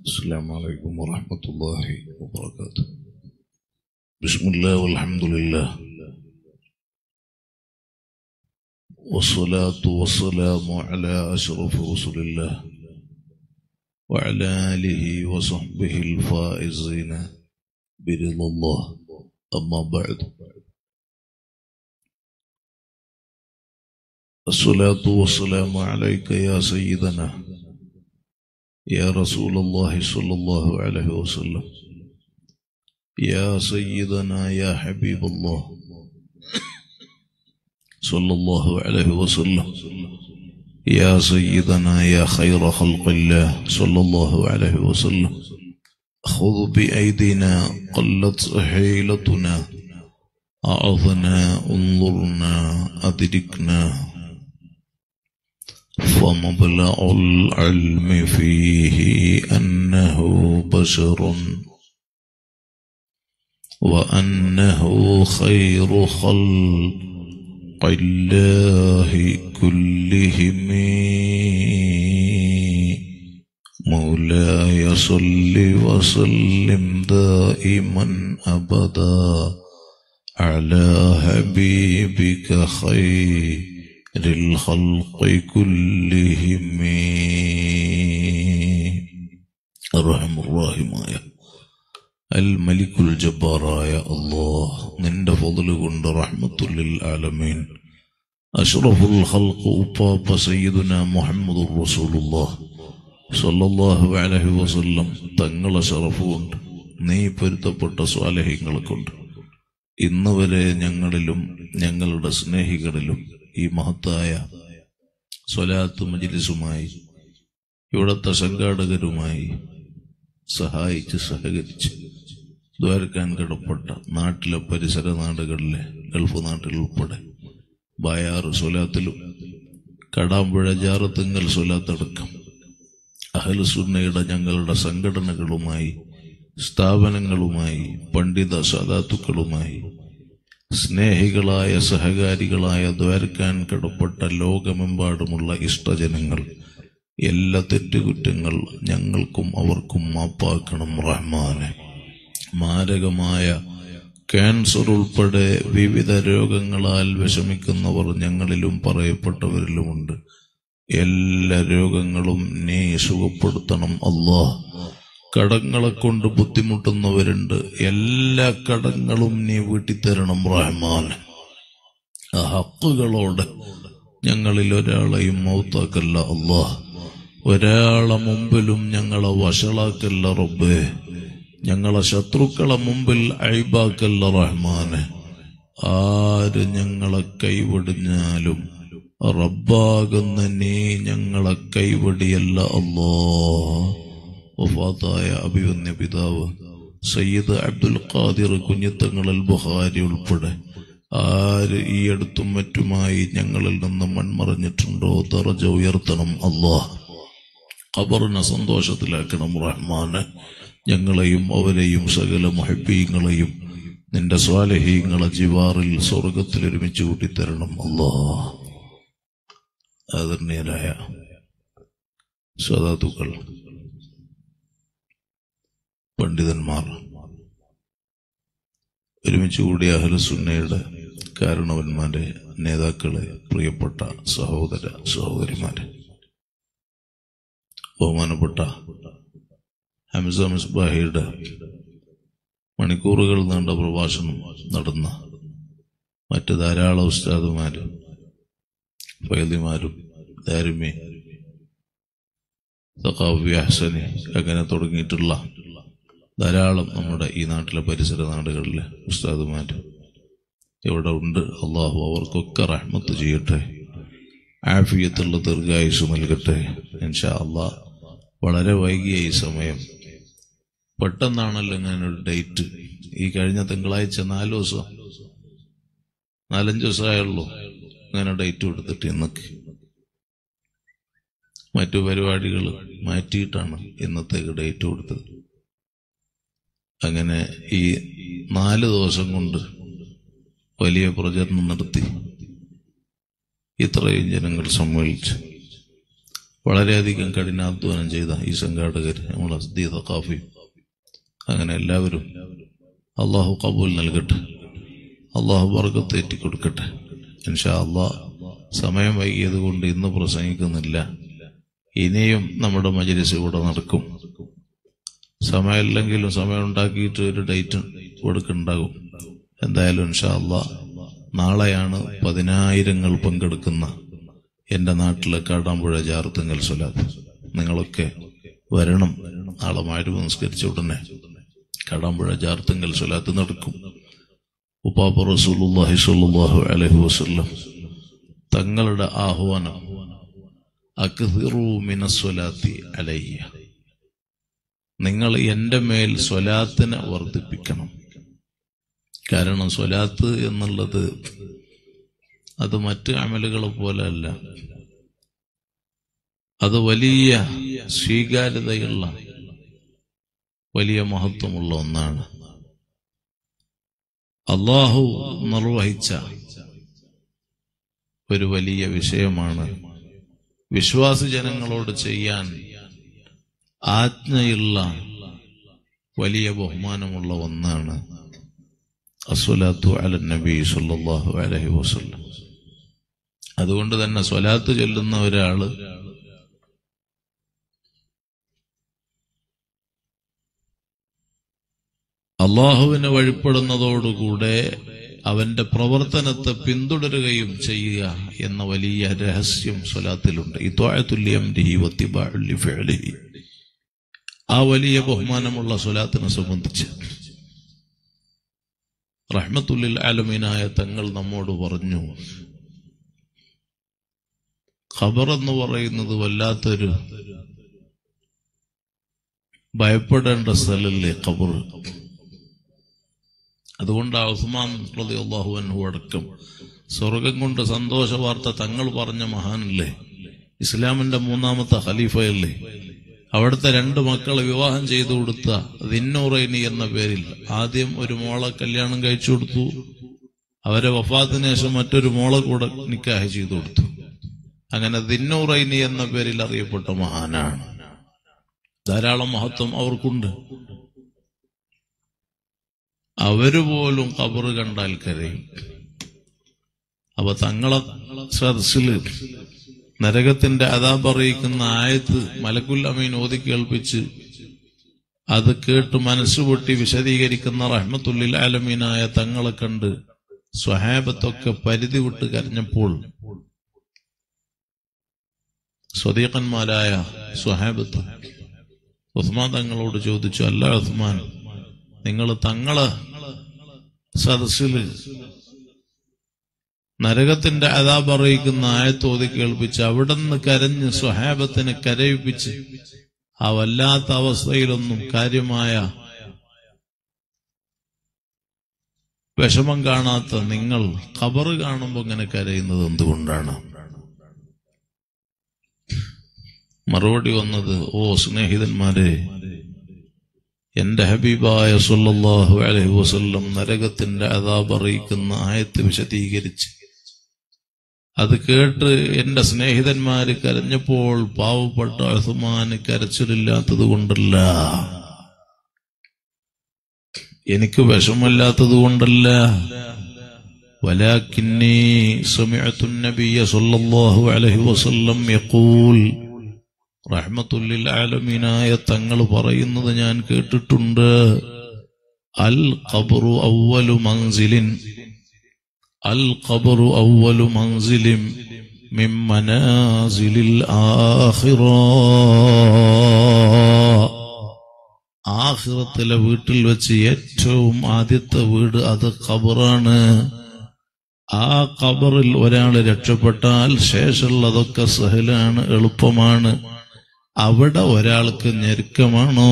السلام عليكم ورحمة الله وبركاته بسم الله والحمد لله والصلاة والسلام على أشرف رسل الله وعلى آله وصحبه الفائزين برضا الله أما بعد الصلاة والسلام عليك يا سيدنا يا رسول الله صلى الله عليه وسلم يا سيدنا يا حبيب الله صلى الله عليه وسلم يا سيدنا يا خير خلق الله صلى الله عليه وسلم خذ بأيدينا قلت حيلتنا أعظنا انظرنا أدركنا فمبلغ العلم فيه أنه بشر وأنه خير خلق الله كلهم مولاي صل وسلم دائما أبدا على حبيبك خير الخلق كلهم الرحم الراحماയ അൽ മലിക്കുൽ ജബ്ബാറായ അല്ലാഹ് നിന്റെ ഫضل കൊണ്ട് റഹ്മത്തുൽ ആലമീൻ അഷ്റഫുൽ ഖൽഖ് ഉപ്പാപ്പ സയ്യിദുന മുഹമ്മദുർ റസൂലുള്ളാഹ് സ്വല്ലല്ലാഹു അലൈഹി വസല്ലം തങ്ങളെ ശറഫ് കൊണ്ട് നീ പൊരുത്തപ്പെട്ട സ്വാലഹ്യങ്ങളെ കൊണ്ട് ഇന്ന് വരെ ഞങ്ങളിലും ഞങ്ങളുടെ സ്നേഹികളിലും ഈ മഹത്തായ സ്വലാത്ത് മജിലിസുമായി ഇവിടുത്തെ സംഘാടകരുമായി സഹായിച്ച് സഹകരിച്ച് ദ്വാരക്കാൻ കിടപ്പെട്ട നാട്ടിലെ പരിസര നാടുകളിലെ ഗൾഫ് നാട്ടിൽ ഉൾപ്പെടെ ബായാറ് സ്വലാത്തിലും കടാമ്പുഴ ജാറത്തിങ്കൽ സ്വലാത്തടക്കം അഹലുസുന്നയുടെ ഞങ്ങളുടെ സംഘടനകളുമായി സ്ഥാപനങ്ങളുമായി പണ്ഡിത സാധാത്തുക്കളുമായി സ്നേഹികളായ സഹകാരികളായ ദ്വാരക്കാൻ കിടപ്പെട്ട ലോകമെമ്പാടുമുള്ള ഇഷ്ടജനങ്ങൾ എല്ലാ തെറ്റുകുറ്റങ്ങൾ ഞങ്ങൾക്കും അവർക്കും മാപ്പാക്കണം റഹ്മാനെ മാരകമായ ക്യാൻസർ ഉൾപ്പെടെ വിവിധ രോഗങ്ങളാൽ വിഷമിക്കുന്നവർ ഞങ്ങളിലും പറയപ്പെട്ടവരിലുമുണ്ട് എല്ലാ രോഗങ്ങളും നീ സുഖപ്പെടുത്തണം അള്ളാഹ് കടങ്ങളെ കൊണ്ട് ബുദ്ധിമുട്ടുന്നവരുണ്ട് എല്ലാ കടങ്ങളും നീ വീട്ടിത്തരണം റഹ്മാൻ ആ ഹക്കുകളോടെ ഞങ്ങളിൽ ഒരാളെയും മൗത്താക്കല്ല അള്ളാഹ് ഒരാളെ മുമ്പിലും ഞങ്ങളെ വഷളാക്കല്ല റബ്ബേ ഞങ്ങളെ ശത്രുക്കളെ മുമ്പിൽ അഴിബാക്കല്ല റഹ്മാനെ ആര് ഞങ്ങളെ കൈവിടിഞ്ഞാലും റബ്ബാകുന്ന നീ ഞങ്ങളെ കൈവടിയല്ല അല്ലോ വഫാത്തായ അഭിവന്യ പിതാവ് സയ്യിദ് അബ്ദുൽ ഖാദിർ കുഞ്ഞിത്തങ്ങൾ ബുഹാരി ഉൾപ്പെടെ ആര് ഈ അടുത്തും മറ്റുമായി ഞങ്ങളിൽ നിന്ന് മൺമറഞ്ഞിട്ടുണ്ടോ ദറജ ഉയർത്തണം അള്ളാഹ് ഖബറിനെ സന്തോഷത്തിലാക്കണം റഹ്മാന് ഞങ്ങളെയും അവരെയും സകല മഹബീങ്ങളെയും നിന്റെ സ്വാലഹീങ്ങളെ ജിവാറിൽ സ്വർഗത്തിൽ ഒരുമിച്ച് കൂട്ടിത്തരണം അല്ലാ ആദരണീയരായ സദാതുക്കൾ പണ്ഡിതന്മാർ ഒരുമിച്ച് കൂടിയ അഹലസുന്നയുടെ കാരണവന്മാരെ നേതാക്കളെ പ്രിയപ്പെട്ട സഹോദര സഹോദരിമാരെ ബഹുമാനപ്പെട്ട ഹംസ മിസ്ബാഹിയുടെ മണിക്കൂറുകൾ നീണ്ട പ്രഭാഷണം നടന്ന മറ്റ് ധാരാളം ഉസ്താദുമാരും ഫൈലിമാരും ദാരിമി സഖാഫി ഹസനി അങ്ങനെ തുടങ്ങിയിട്ടുള്ള ധാരാളം നമ്മുടെ ഈ നാട്ടിലെ പരിസര നാടുകളിലെ ഉസ്താദുമാര് ഇവിടെ ഉണ്ട് അള്ളാഹു അവർക്കൊക്കെ റഹ്മത്ത് ചെയ്യട്ടെ ആഫിയത്തുള്ള ദീർഘായുസ് നൽകട്ടെ ഇൻഷാ അള്ളാഹ് വളരെ വൈകിയ ഈ സമയം പെട്ടെന്നാണല്ലോ ഞാനൊരു ഡേറ്റ് ഈ കഴിഞ്ഞ തിങ്കളാഴ്ച നാല് ദിവസം നാലഞ്ച് ദിവസമായുള്ളൂ അങ്ങനെ ഡേറ്റ് കൊടുത്തിട്ട് ഇന്നൊക്കെ മറ്റു പരിപാടികൾ മാറ്റിയിട്ടാണ് ഇന്നത്തേക്ക് ഡേറ്റ് കൊടുത്തത് അങ്ങനെ ഈ നാല് ദിവസം കൊണ്ട് വലിയ പ്രചരണം നടത്തി ഇത്രയും ജനങ്ങൾ സമ്മേളിച്ച് വളരെയധികം കഠിനാധ്വാനം ചെയ്ത ഈ സംഘാടകർ നമ്മളെ സദ്യ കാഫി അങ്ങനെ എല്ലാവരും അള്ളാഹു കബൂൽ നൽകട്ടെ അള്ളാഹു വർഗത്തേറ്റി കൊടുക്കട്ടെ ഇൻഷാ അള്ളാഹ് സമയം വൈകിയത് കൊണ്ട് ഇന്ന് പ്രസംഗിക്കുന്നില്ല ഇനിയും നമ്മുടെ മജിലിസ് ഇവിടെ നടക്കും സമയമില്ലെങ്കിലും സമയം ഉണ്ടാക്കിയിട്ട് ഒരു ഡേറ്റ് കൊടുക്കുന്നുണ്ടാകും എന്തായാലും ഇൻഷാ അള്ളാഹ് നാളെയാണ് പതിനായിരങ്ങൾ പങ്കെടുക്കുന്ന എന്റെ നാട്ടിലെ കാടാമ്പുഴ ജാർത്തുങ്കൽ സ്വലാത്ത് നിങ്ങളൊക്കെ വരണം നാളെ മാര് നമസ്കരിച്ച ഉടനെ കാടാമ്പുഴ ജാർത്തുങ്കൽ സ്വലാത്ത് നടക്കും ഉപ്പാപ്പ റസൂലുള്ളാഹി സ്വല്ലല്ലാഹു അലൈഹി വസല്ലം തങ്ങളുടെ ആഹ്വാനം അക്സിറൂ മിനസ്വലാത്തി അലയ്യ നിങ്ങൾ എന്റെ മേൽ സ്വലാത്തിനെ വർദ്ധിപ്പിക്കണം കാരണം സ്വലാത്ത് എന്നുള്ളത് അത് മറ്റ് അമലുകളെ പോലെ അല്ല അത് വലിയ സ്വീകാര്യതയുള്ള വലിയ മഹത്വമുള്ള ഒന്നാണ് അള്ളാഹു നിർവഹിച്ച ഒരു വലിയ വിഷയമാണ് വിശ്വാസി ജനങ്ങളോട് ചെയ്യാൻ ആജ്ഞയുള്ള വലിയ ബഹുമാനമുള്ള ഒന്നാണ് അസ്വലാത്തു അല നബി സല്ലല്ലാഹു അലൈഹി വസല്ലം അതുകൊണ്ട് തന്നെ സ്വലാത്ത് ചൊല്ലുന്ന ഒരാള് അള്ളാഹുവിനെ വഴിപ്പെടുന്നതോടുകൂടെ അവന്റെ പ്രവർത്തനത്തെ പിന്തുടരുകയും ചെയ്യുക എന്ന വലിയ രഹസ്യം സ്വലാത്തിലുണ്ട് ഇത്വാഴത്തുല്യം ആ വലിയ ബഹുമാനമുള്ള സ്വലാത്തിനെ സംബന്ധിച്ച് റഹ്മത്തുല്ലിൽ ആലമീനായ തങ്ങൾ നമ്മോട് പറഞ്ഞു ഖബർ എന്ന് പറയുന്നത് വല്ലാത്തൊരു ഭയപ്പെടേണ്ട സ്ഥലല്ലേ ഖബർ അതുകൊണ്ട് ആ ഉസ്മാൻ റളിയല്ലാഹു അൻഹു അടക്കം സ്വർഗം കൊണ്ട് സന്തോഷ വാർത്ത തങ്ങൾ പറഞ്ഞ മഹാനല്ലേ ഇസ്ലാമിന്റെ മൂന്നാമത്തെ ഖലീഫയല്ലേ അവിടുത്തെ രണ്ട് മക്കളെ വിവാഹം ചെയ്തു കൊടുത്ത ദിന്നൂറൈനി എന്ന പേരിൽ ആദ്യം ഒരു മോളെ കല്യാണം കഴിച്ചു കൊടുത്തു അവരെ വഫാത്തിന് ശേഷം മറ്റൊരു മോളെ കൂടെ നിക്കാഹ് ചെയ്തു കൊടുത്തു അങ്ങനെ ദിന്നൂറൈനി എന്ന പേരിൽ അറിയപ്പെട്ട മഹാനാണ് ധാരാളം മഹത്വം അവർക്കുണ്ട് അവര് പോലും കബറ് കണ്ടാൽ കരയും അപ്പൊ തങ്ങളെ സദസ്സില് നരകത്തിന്റെ അതാബ് അറിയിക്കുന്ന ആയത്ത് മലക്കുൽ അമീൻ ഓതി കേൾപ്പിച്ച് അത് കേട്ട് മനസ്സുപൊട്ടി വിശദീകരിക്കുന്ന റഹ്മത്തുല്ലിൽ ആലമീനായ തങ്ങളെ കണ്ട് സ്വഹാബത്തൊക്കെ പരിധി വിട്ട് കരഞ്ഞപ്പോൾ സ്വദീഖന്മാരായ സ്വഹാബത്ത് ഉസ്മാൻ തങ്ങളോട് ചോദിച്ചു അല്ല ഉസ്മാൻ നിങ്ങൾ തങ്ങള് സദസ്സിൽ നരകത്തിന്റെ അതാബ് അറിയിക്കുന്ന ആയത്തോതി കേൾപ്പിച്ച് അവിടെ നിന്ന് കരഞ്ഞ് സ്വഹാബത്തിനെ കരയിപ്പിച്ച് ആ വല്ലാത്ത അവസ്ഥയിലൊന്നും കാര്യമായ വിഷമം കാണാത്ത നിങ്ങൾ ഖബറ് കാണുമ്പോൾ ഇങ്ങനെ കരയുന്നത് എന്തുകൊണ്ടാണ് മറുപടി വന്നത് ഓ സ്നേഹിതന്മാരെ എന്റെ ഹബീബായ സല്ലല്ലാഹു അലൈഹി വസല്ലം നരകത്തിന്റെ അതാബ് അറിയിക്കുന്ന ആയത്ത് വിശദീകരിച്ച് അത് കേട്ട് എന്റെ സ്നേഹിതന്മാര് കരഞ്ഞപ്പോൾ പാവപ്പെട്ട അസുമാന് കരച്ചിലില്ലാത്തത് കൊണ്ടല്ല എനിക്ക് വിഷമല്ലാത്തത് കൊണ്ടല്ല ولكني سمعت النبي صلى الله عليه وسلم يقول റഹ്മത്തുല്ലിൽ ആലമീനായ തങ്ങൾ പറയുന്നത് ഞാൻ കേട്ടിട്ടുണ്ട് അൽ ഖബറു അവ്വലു മൻസിലിൻ അൽ ഖബറു അവ്വലു മൻസിലിൻ മിൻ മനാസിലിൽ ആഖിറ ആഖിറത്തിലെ വീട്ടിൽ വെച്ച് ഏറ്റവും ആദ്യത്തെ വീട് അത് ഖബറാണ് ആ ഖബറിൽ ഒരാൾ രക്ഷപ്പെട്ടാൽ ശേഷമുള്ളതൊക്കെ സഹലാണ് എളുപ്പമാണ് അവിടെ ഒരാൾക്ക് ഞെരുക്കമാണോ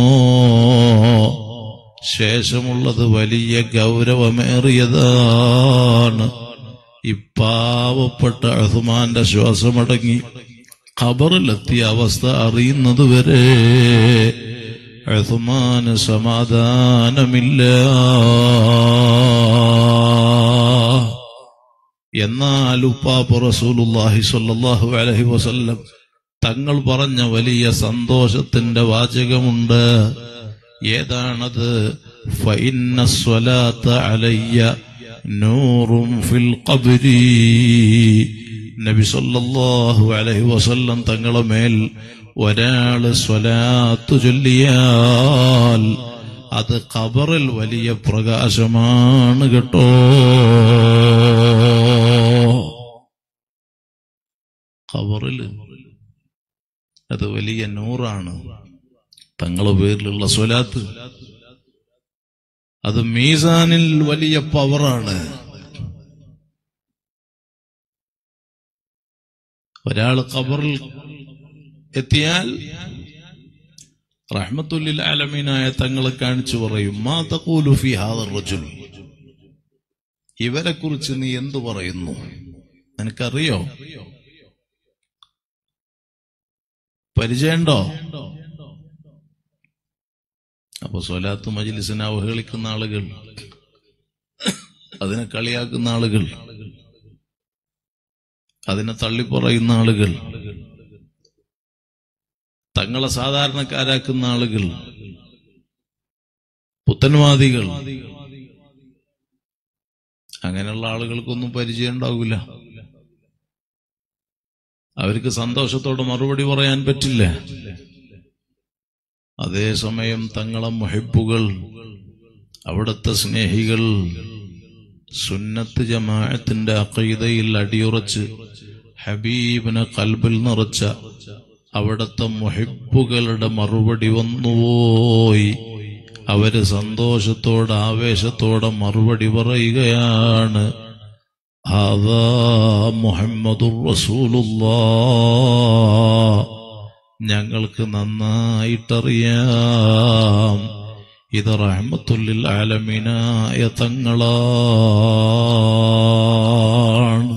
ശേഷമുള്ളത് വലിയ ഗൗരവമേറിയതാണ് ഇപ്പാവപ്പെട്ട അഹ്മാന്റെ ശ്വാസമടങ്ങി ഖബറിലെത്തിയ അവസ്ഥ അറിയുന്നത് വരെ അഹ്മാന് സമാധാനമില്ല എന്നാൽ ഉപ്പാപ്പ് റസൂലുള്ളാഹി സ്വല്ലല്ലാഹു അലൈഹി വസല്ലം തങ്ങൾ പറഞ്ഞ വലിയ സന്തോഷത്തിന്റെ വാചകമുണ്ട് ഏതാണത് ഫൈന്ന സ്വലാത്ത അലയ്യ നൂറും ഫിൽ ഖബ്രി നബി സല്ലല്ലാഹു അലൈഹി വസല്ലം തങ്ങളെ മേൽ ഒരാള് സ്വലാത്തു ചൊല്ലിയാൽ അത് ഖബറിൽ വലിയ പ്രകാശമാണ് കേട്ടോ ഖബറിൽ അത് വലിയ നൂറാണ് തങ്ങളെ പേരിലുള്ള സ്വലാത്ത് അത് മീസാനിൽ വലിയ പവറാണ് ഒരാൾ ഖബറിൽ എത്തിയാൽ റഹ്മത്തുല്ലിൽ ആലമീനായ തങ്ങളെ കാണിച്ചു പറയും മാ തഖൂലു ഫി ഹാദർ റജുൽ ഇവരെ കുറിച്ച് നീ എന്തു പറയുന്നു നിനക്കറിയോ പരിചയമുണ്ടോ അപ്പൊ സ്വലാത്ത് മജിലിസിനെ അവഹേളിക്കുന്ന ആളുകൾ അതിനെ കളിയാക്കുന്ന ആളുകൾ അതിനെ തള്ളിപ്പറയുന്ന ആളുകൾ തങ്ങളെ സാധാരണക്കാരാക്കുന്ന ആളുകൾ പുത്തൻവാദികൾ അങ്ങനെയുള്ള ആളുകൾക്കൊന്നും പരിചയം ഉണ്ടാവില്ല അവർക്ക് സന്തോഷത്തോടെ മറുപടി പറയാൻ പറ്റില്ല അതേസമയം തങ്ങളെ മുഹിബുകൾ അവിടുത്തെ സ്നേഹികൾ സുന്നത്ത് ജമാഅത്തിന്റെ അഖീദയിൽ അടിയുറച്ച് ഹബീബിനെ കൽബിൽ നിറച്ച അവിടുത്തെ മുഹിബുകളുടെ മറുപടി വന്നുപോയി അവര് സന്തോഷത്തോടെ ആവേശത്തോടെ മറുപടി പറയുകയാണ് ഹാദാ മുഹമ്മദുർ റസൂലുള്ളാഹ് ഞങ്ങൾക്ക് നന്നായിട്ടറിയാം ഇത് റഹ്മത്തുല്ലിൽ ആലമീനായ തങ്ങളാണ്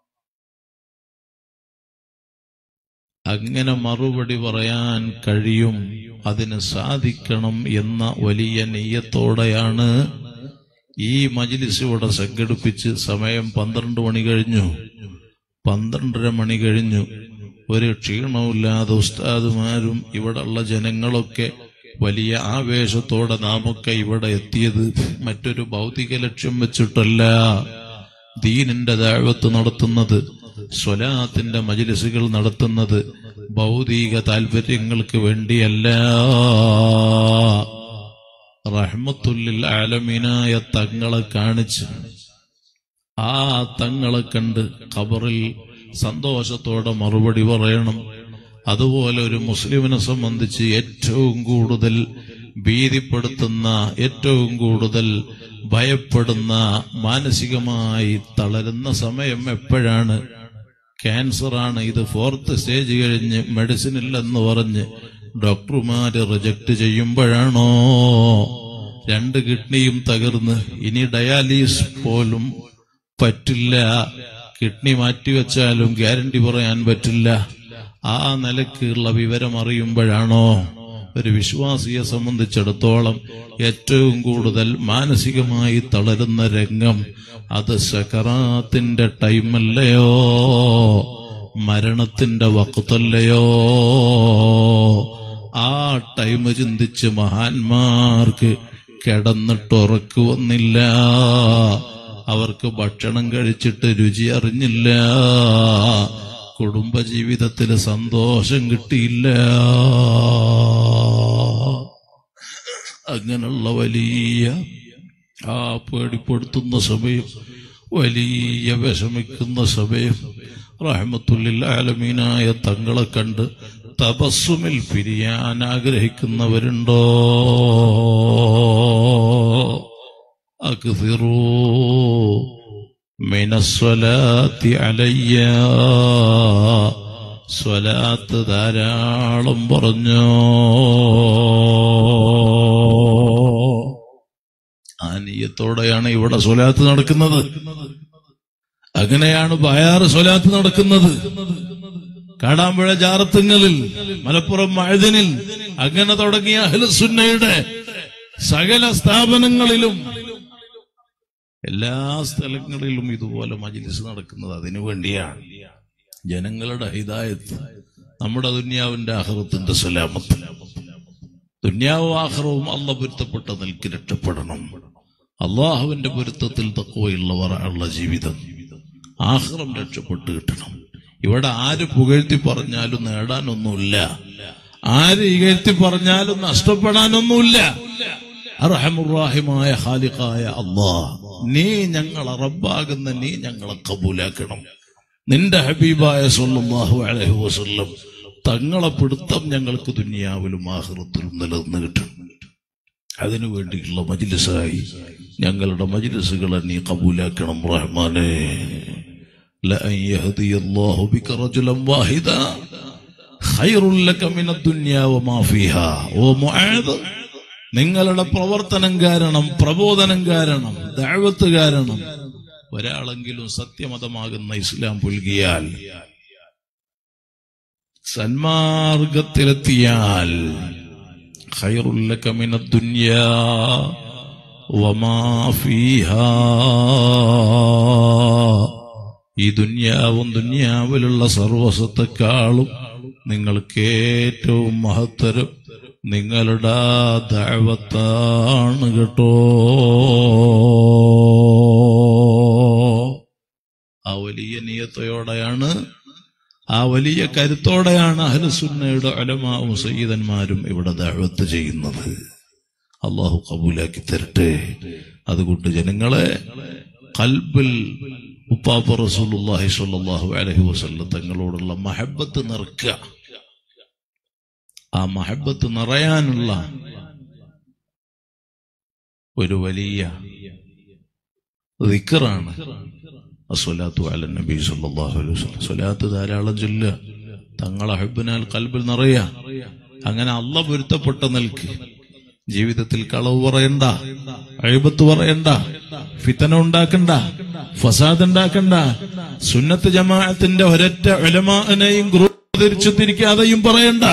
അങ്ങനെ മറുപടി പറയാൻ കഴിയും അതിന് സാധിക്കണം എന്ന വലിയ നെയ്യത്തോടെയാണ് ഈ മജിലിസ് ഇവിടെ സംഘടിപ്പിച്ച് സമയം പന്ത്രണ്ട് മണി കഴിഞ്ഞു പന്ത്രണ്ടര മണി കഴിഞ്ഞു ഒരു ക്ഷീണവുമില്ലാതെ ഉസ്താദുമാരും ഇവിടെയുള്ള ജനങ്ങളൊക്കെ വലിയ ആവേശത്തോടെ നാമൊക്കെ ഇവിടെ എത്തിയത് മറ്റൊരു ഭൗതിക ലക്ഷ്യം വെച്ചിട്ടല്ല ദീനിന്റെ ദാഴ്വത്ത് നടത്തുന്നത് സ്വലാത്തിന്റെ മജിലിസുകൾ നടത്തുന്നത് ഭൗതിക താല്പര്യങ്ങൾക്ക് വേണ്ടിയല്ല റഹ്മത്തുല്ലിൽ ആലമീനായ തങ്ങളെ കാണിച്ച് ആ തങ്ങളെ കണ്ട് ഖബറിൽ സന്തോഷത്തോടെ മറുപടി പറയണം അതുപോലെ ഒരു മുസ്ലിമിനെ സംബന്ധിച്ച് ഏറ്റവും കൂടുതൽ ഭീതിപ്പെടുത്തുന്ന ഏറ്റവും കൂടുതൽ ഭയപ്പെടുന്ന മാനസികമായി തളരുന്ന സമയം എപ്പോഴാണ് ക്യാൻസറാണ് ഇത് ഫോർത്ത് സ്റ്റേജ് കഴിഞ്ഞ് മെഡിസിൻ ഇല്ലെന്ന് പറഞ്ഞ് ഡോക്ടർമാര് റിജക്ട് ചെയ്യുമ്പോഴാണോ രണ്ട് കിഡ്നിയും തകർന്ന് ഇനി ഡയാലിസ് പോലും പറ്റില്ല കിഡ്നി മാറ്റിവെച്ചാലും ഗ്യാരണ്ടി പറയാൻ പറ്റില്ല ആ നിലക്കുള്ള വിവരം അറിയുമ്പോഴാണോ ഒരു വിശ്വാസിയെ സംബന്ധിച്ചിടത്തോളം ഏറ്റവും കൂടുതൽ മാനസികമായി തളരുന്ന രംഗം അത് സക്കറാത്തിന്റെ ടൈമല്ലയോ മരണത്തിന്റെ വക്കത്തല്ലയോ ആ ടൈം ചിന്തിച്ച് മഹാന്മാർക്ക് കിടന്നിട്ട് ഉറക്കു വന്നില്ല അവർക്ക് ഭക്ഷണം കഴിച്ചിട്ട് രുചി അറിഞ്ഞില്ല കുടുംബജീവിതത്തിൽ സന്തോഷം കിട്ടിയില്ല അങ്ങനെയുള്ള വലിയ ആ പേടിപ്പെടുത്തുന്ന സമയം വലിയ വിഷമിക്കുന്ന സമയം റഹമത്തുല്ലിൽ ആലമീനായ തങ്ങളെ കണ്ട് തപസ്സുമിൽ പിരിയാൻ ആഗ്രഹിക്കുന്നവരുണ്ടോ അക്സിറൂ മിനസ്വലാത്തി അലയ്യ സ്വലാത്ത് ധാരാളം പറഞ്ഞോ ആ നീയത്തോടെയാണ് ഇവിടെ സ്വലാത്ത് നടക്കുന്നത് അങ്ങനെയാണ് ബയാറ് സ്വലാത്ത് നടക്കുന്നത് കാടാമ്പുഴ ജാറത്തുങ്ങളിൽ മലപ്പുറം മഴദിനിൽ അങ്ങനെ തുടങ്ങിയ അഹ്ലുസുന്നയുടെ സകല സ്ഥാപനങ്ങളിലും എല്ലാ സ്ഥലങ്ങളിലും ഇതുപോലെ മജിലിസ് നടക്കുന്നത് അതിനു വേണ്ടിയാണ് ജനങ്ങളുടെ ഹിതായത്ത് നമ്മുടെ ദുന്യാവിന്റെ ആഹ്റത്തിന്റെ സലാമത്ത് ദുന്യാവും ആഹ്റവും അല്ല പൊരുത്തപ്പെട്ട നിൽക്ക് രക്ഷപ്പെടണം അള്ളാഹുവിന്റെ പൊരുത്തത്തിൽ തക്കവയുള്ളവർ ഉള്ള ജീവിതം ആഹ്റം രക്ഷപ്പെട്ട് കിട്ടണം ഇവിടെ ആര് പുകഴ്ത്തി പറഞ്ഞാലും നേടാനൊന്നുമില്ല ആര് ഇകഴ്ത്തി പറഞ്ഞാലും നഷ്ടപ്പെടാനൊന്നുമില്ല അർഹമുറാഹിമായ ഖാലിഖായ അള്ളാഹ് നീ ഞങ്ങളെ റബ്ബാകുന്ന നീ ഞങ്ങളെ കബൂലാക്കണം നിന്റെ ഹബീബായ സല്ലല്ലാഹു അലൈഹി വസല്ലം തങ്ങളെ പിടുത്തം ഞങ്ങൾക്ക് ദുനിയാവിലും ആഹ്റത്തിലും നിലനിന്ന് കിട്ടണം അതിനു വേണ്ടിയുള്ള മജിലിസായി ഞങ്ങളുടെ മജിലിസുകളെ നീ കബൂലാക്കണം റഹ്മാനെ لأن يهدي الله بك رجلا واحدا خير لك من الدنيا وما فيها ومعاذ നിങ്ങളുടെ പ്രവർത്തനം കാരണം പ്രബോധനം കാരണം ദഅവത്ത് കാരണം ഒരാളെങ്കിലും സത്യമതമാകുന്ന ഇസ്ലാം പുൽകിയാൽ സന്മാർഗത്തിലെത്തിയാൽ ഖൈറുല്ലക മിന ദുനിയാ വമാ ഫീഹാ ഈ ദുന്യാവും ദുന്യാവിലുള്ള സർവസത്തെക്കാളും നിങ്ങൾക്ക് ഏറ്റവും മഹത്തരം നിങ്ങളുടെ ദൈവത്താണ് കേട്ടോ ആ വലിയ നിയത്തോടെയാണ് ആ വലിയ കരുത്തോടെയാണ് അഹ്ലുസുന്നയുടെ അലമാവും സയ്യിദന്മാരും ഇവിടെ ദഅവത്ത് ചെയ്യുന്നത് അള്ളാഹു കബൂലാക്കി തരട്ടെ അതുകൊണ്ട് ജനങ്ങളെ കൽബിൽ ഉപ്പാപ്പ റസൂലുള്ളാഹി സ്വല്ലല്ലാഹു അലൈഹി വസല്ലം തങ്ങളോടുള്ള മഹബത്ത് നിറക്കുക ആ മഹബത്ത് നിറയാനുള്ള ഒരു വലിയ ദിക്റാണ് അസ്വലാത്തു അല നബി സല്ലല്ലാഹു അലൈഹി വസല്ലം സ്വലാത്ത് ധാരാളം ചൊല്ലുക തങ്ങളെ ഹബ്ബിനാൽ കൽബിൽ നിറയ അങ്ങനെ അല്ല പൊരുത്തപ്പെട്ട നിൽക്ക് ജീവിതത്തിൽ കളവ് പറയണ്ട അഴിബത്ത് പറയണ്ട ഫിത്തന ഉണ്ടാക്കണ്ട ഫസാദ് ഉണ്ടാക്കണ്ട സുന്നത്ത് ജമാഅത്തിന്റെ ഒരൊറ്റ ഉലമാനെയും തിരിച്ചു തിരിക്കാതെയും പറയണ്ട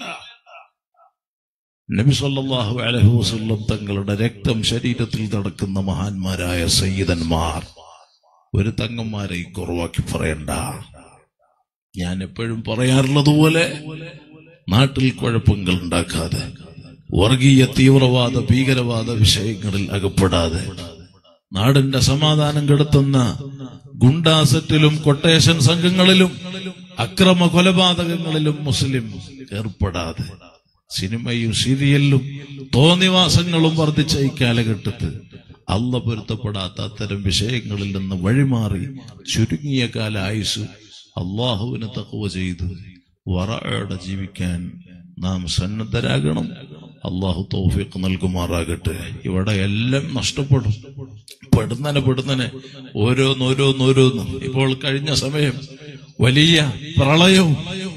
നബി സല്ലല്ലാഹു അലൈഹി വസല്ലം തങ്ങളുടെ രക്തം ശരീരത്തിൽ നടക്കുന്ന മഹാന്മാരായ സയ്യിദന്മാർ ഒരു തങ്ങന്മാരെ കുറവാക്കി പറയണ്ട ഞാൻ എപ്പോഴും പറയാറുള്ളത് പോലെ നാട്ടിൽ കുഴപ്പങ്ങൾ ഉണ്ടാക്കാതെ വർഗീയ തീവ്രവാദ ഭീകരവാദ വിഷയങ്ങളിൽ അകപ്പെടാതെ നാടിന്റെ സമാധാനം കെടുത്തുന്ന ഗുണ്ടാസറ്റിലും കൊട്ടേഷൻ സംഘങ്ങളിലും അക്രമ കൊലപാതകങ്ങളിലും മുസ്ലിം ഏർപ്പെടാതെ സിനിമയും സീരിയലിലും തോന്നിവാസങ്ങളും വർദ്ധിച്ച ഈ കാലഘട്ടത്ത് അല്ല പൊരുത്തപ്പെടാത്ത അത്തരം വിഷയങ്ങളിൽ നിന്ന് വഴിമാറി ചുരുങ്ങിയ കാല ആയുസ് അള്ളാഹുവിന് തക്കവ ചെയ്ത് വറയോടെ ജീവിക്കാൻ നാം സന്നദ്ധരാകണം അള്ളാഹു തൗഫീഖ് നൽകുമാറാകട്ടെ ഇവിടെ എല്ലാം നഷ്ടപ്പെടും പെടുന്നനെ പെടുന്നനെ ഓരോന്നോരോന്നോരോന്ന് ഇപ്പോൾ കഴിഞ്ഞ സമയം വലിയ പ്രളയവും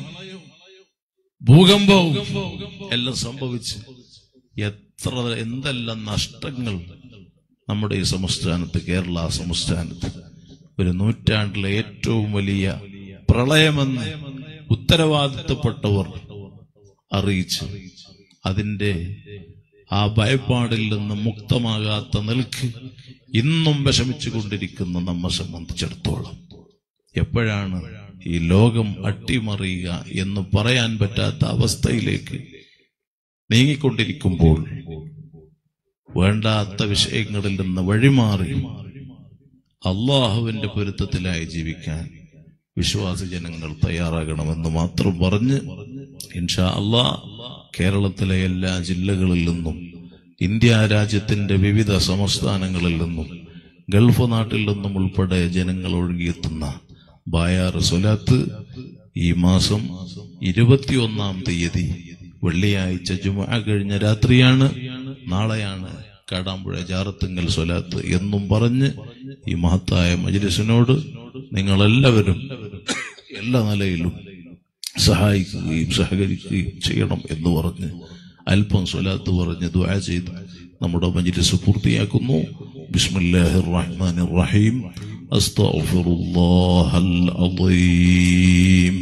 ഭൂകമ്പവും എല്ലാം സംഭവിച്ച് എത്ര എന്തെല്ലാം നഷ്ടങ്ങൾ നമ്മുടെ ഈ സംസ്ഥാനത്ത് കേരള സംസ്ഥാനത്ത് ഒരു നൂറ്റാണ്ടിലെ ഏറ്റവും വലിയ പ്രളയമെന്ന് ഉത്തരവാദിത്തപ്പെട്ടവർ അറിയിച്ചു അതിന്റെ ആ ഭയപ്പാടിൽ നിന്ന് മുക്തമാകാത്ത നിൽക്ക് ഇന്നും വിഷമിച്ചു കൊണ്ടിരിക്കുന്ന നമ്മെ സംബന്ധിച്ചിടത്തോളം എപ്പോഴാണ് ഈ ലോകം അട്ടിമറിയുക എന്ന് പറയാൻ പറ്റാത്ത അവസ്ഥയിലേക്ക് നീങ്ങിക്കൊണ്ടിരിക്കുമ്പോൾ വേണ്ടാത്ത വിഷയങ്ങളിൽ നിന്ന് വഴിമാറി അള്ളാഹുവിന്റെ പൊരുത്തത്തിലായി ജീവിക്കാൻ വിശ്വാസി ജനങ്ങൾ തയ്യാറാകണമെന്ന് മാത്രം പറഞ്ഞ് ഇൻഷാ അള്ളാ കേരളത്തിലെ എല്ലാ ജില്ലകളിൽ നിന്നും ഇന്ത്യ രാജ്യത്തിന്റെ വിവിധ സംസ്ഥാനങ്ങളിൽ നിന്നും ഗൾഫ് നാട്ടിൽ നിന്നും ഉൾപ്പെടെ ജനങ്ങൾ ഒഴുകിയെത്തുന്ന ബായാറ് സ്വലാത്ത് ഈ മാസം ഇരുപത്തിയൊന്നാം തീയതി വെള്ളിയാഴ്ച ജുമ കഴിഞ്ഞ രാത്രിയാണ് നാളെയാണ് കാടാമ്പുഴ ജാറത്തുങ്കൽ സ്വലാത്ത് എന്നും പറഞ്ഞ് ഈ മഹത്തായ മജ്ലിസിനോട് നിങ്ങളെല്ലാവരും എല്ലാ നിലയിലും സഹായിക്കുകയും സഹകരിക്കുകയും ചെയ്യണം എന്ന് പറഞ്ഞ് അല്പം സ്വലാത്ത് പറഞ്ഞ് ദുആ ചെയ്ത് നമ്മുടെ മജ്ലിസ് പൂർത്തിയാക്കുന്നു ബിസ്മില്ലാഹിർ റഹ്മാനിർ റഹീം അസ്തഗ്ഫിറുല്ലാഹൽ അദീം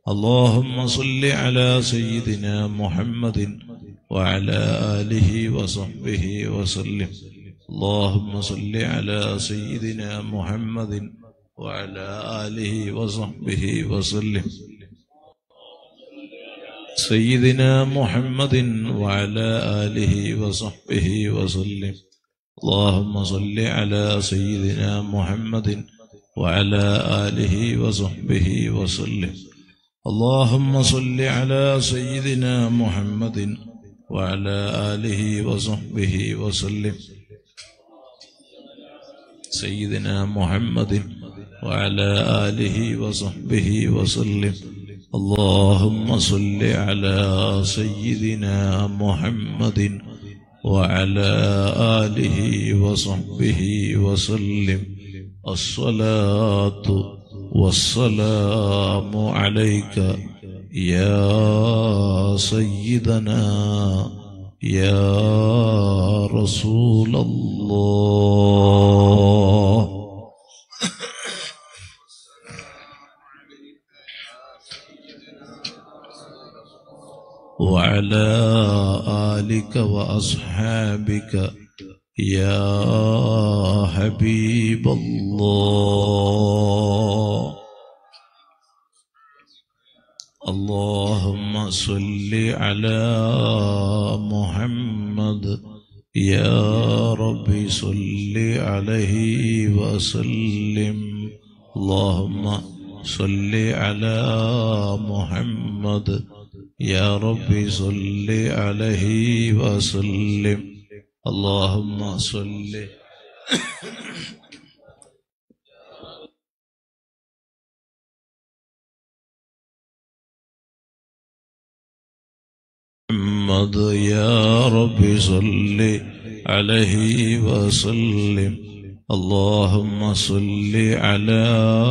اللهم صل على سيدنا محمد وعلى آله وصحبه وسلم اللهم صل على سيدنا محمد وعلى آله وصحبه وسلم سيدنا محمد وعلى آله وصحبه وسلم اللهم صل على سيدنا محمد وعلى آله وصحبه وسلم اللهم صل على سيدنا محمد وعلى آله وصحبه وسلم سيدنا محمد وعلى آله وصحبه وسلم اللهم صل على سيدنا محمد وعلى آله وصحبه وسلم الصلاة والسلام عليك يا سيدنا يا رسول الله وعلى آلك وأصحابك يا حبيب الله اللهم صل على محمد يا رب صل عليه وسلم اللهم صل على محمد يا رب صل عليه وسلم اللهم صل محمد يا رب صل عليه وسلم اللهم صل على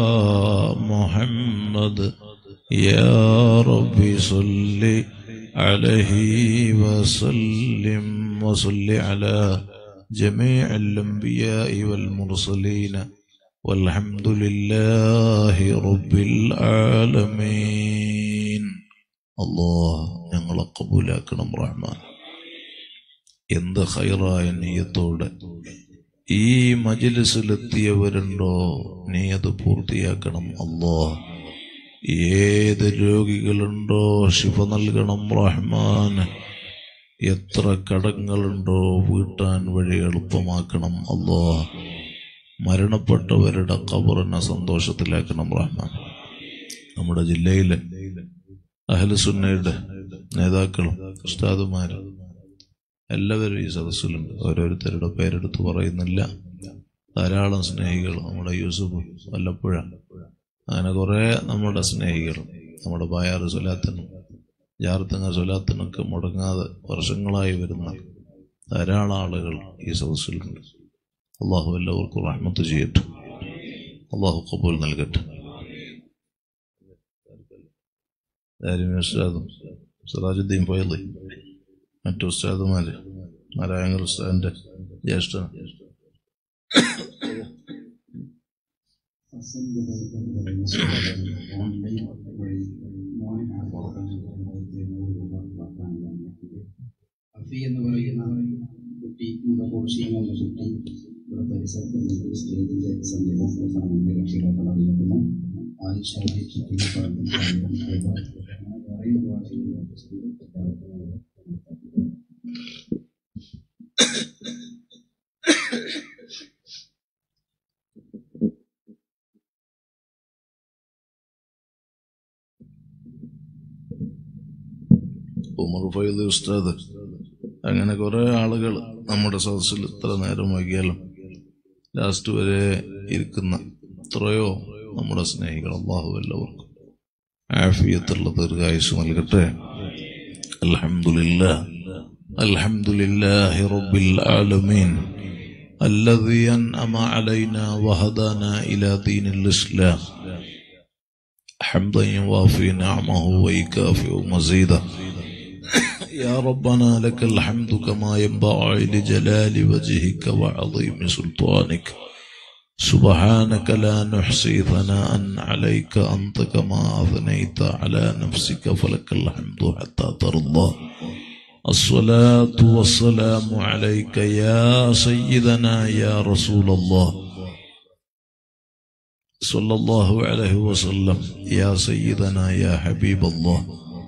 محمد يا رب صل عليه وسلم وصل على جميع الأنبياء والمرسلين والحمد لله رب العالمين الله ഞങ്ങളെ കബൂലാക്കണം റഹ്മാൻ എന്ത് ഹൈറായ നീയത്തോടെ ഈ മജിലിസിലെത്തിയവരുണ്ടോ നീ അത് പൂർത്തിയാക്കണം അല്ലോ ഏത് രോഗികളുണ്ടോ ശിഫ നൽകണം റഹ്മാൻ എത്ര കടങ്ങളുണ്ടോ വീട്ടാൻ വഴി എളുപ്പമാക്കണം അല്ലോ മരണപ്പെട്ടവരുടെ കബറിനെ സന്തോഷത്തിലാക്കണം റഹ്മാൻ നമ്മുടെ ജില്ലയിലെ അഹലസുന്നയുടെ നേതാക്കളും ഉസ്താദുമാരും എല്ലാവരും ഈ സദസ്സിലുണ്ട് ഓരോരുത്തരുടെ പേരെടുത്ത് പറയുന്നില്ല ധാരാളം സ്നേഹികൾ നമ്മുടെ യൂസുഫ് വല്ലപ്പുഴ അങ്ങനെ കുറേ നമ്മുടെ സ്നേഹികൾ നമ്മുടെ ബായാറ് സുലാത്തിനും ജാർത്തങ്ങ സുലാത്തിനൊക്കെ മുടങ്ങാതെ വർഷങ്ങളായി വരുന്ന ധാരാളം ആളുകൾ ഈ സദസ്സിലുണ്ട് അള്ളാഹു എല്ലാവർക്കും റഹ്മത്ത് ചെയ്യട്ടെ അള്ളാഹു കബൂൽ നൽകട്ടെ ദാരിമി ഉസ്താദും സിറാജുദ്ദീൻ ഫൈലി മറ്റു ഉസ്താദുമാര് നാരായണ ഉസ്താദിന്റെ ജ്യേഷ്ഠൻ അഫി എന്ന് പറയുന്ന കുട്ടി നമ്മുടെ കോഴ്സിംഗ് എന്ന കുട്ടി ഇവിടെ പരിസരത്ത് നിന്ന് സ്റ്റേജിന്റെ സമീപം രക്ഷിതാക്കൾ അറിയിക്കുന്നു ആയിഷ കുട്ടിയെ പ്രാർത്ഥിക്കാൻ കുറേ ഉമർ ഫൈദ് ഉസ്താദ് അങ്ങനെ കുറെ ആളുകൾ നമ്മുടെ സദസ്സിൽ ഇത്ര നേരം വൈകിയാലും ലാസ്റ്റ് വരെ ഇരിക്കുന്ന എത്രയോ നമ്മുടെ സ്നേഹികൾ അള്ളാഹു എല്ലാവർക്കും ആഫിയത്തുള്ള ദീർഘായുസ് നൽകട്ടെ അൽഹംദുലില്ലാ അൽഹംദുലില്ലാഹി റബ്ബിൽ ആലമീൻ الذي أنعم علينا وهدانا إلى دين الإسلام حمدا يوافي نعمه ويكافئ مزيدا يا ربنا لك الحمد كما ينبغي لجلال وجهك وعظيم سلطانك سبحانك لا نحصي ثناء عليك أنت كما أثنيت على نفسك فلك الحمد حتى ترضى الصلاة والسلام عليك يا سيدنا يا رسول الله صلى الله عليه وسلم يا سيدنا يا حبيب الله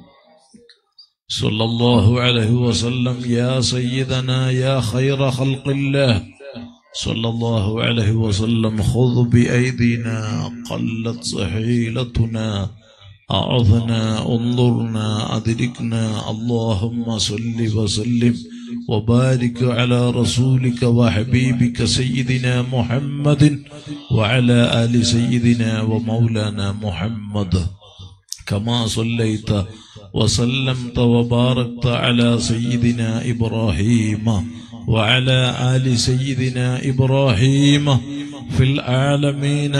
صلى الله عليه وسلم يا سيدنا يا خير خلق الله صلى الله عليه وسلم خذ بأيدينا قلت سحيلتنا أعظنا انظرنا أدركنا اللهم صل وسلم وبارك على رسولك وحبيبك سيدنا محمد وعلى آل سيدنا ومولانا محمد كما صليت وسلمت وباركت على سيدنا إبراهيم وعلى آل سيدنا إبراهيم في العالمين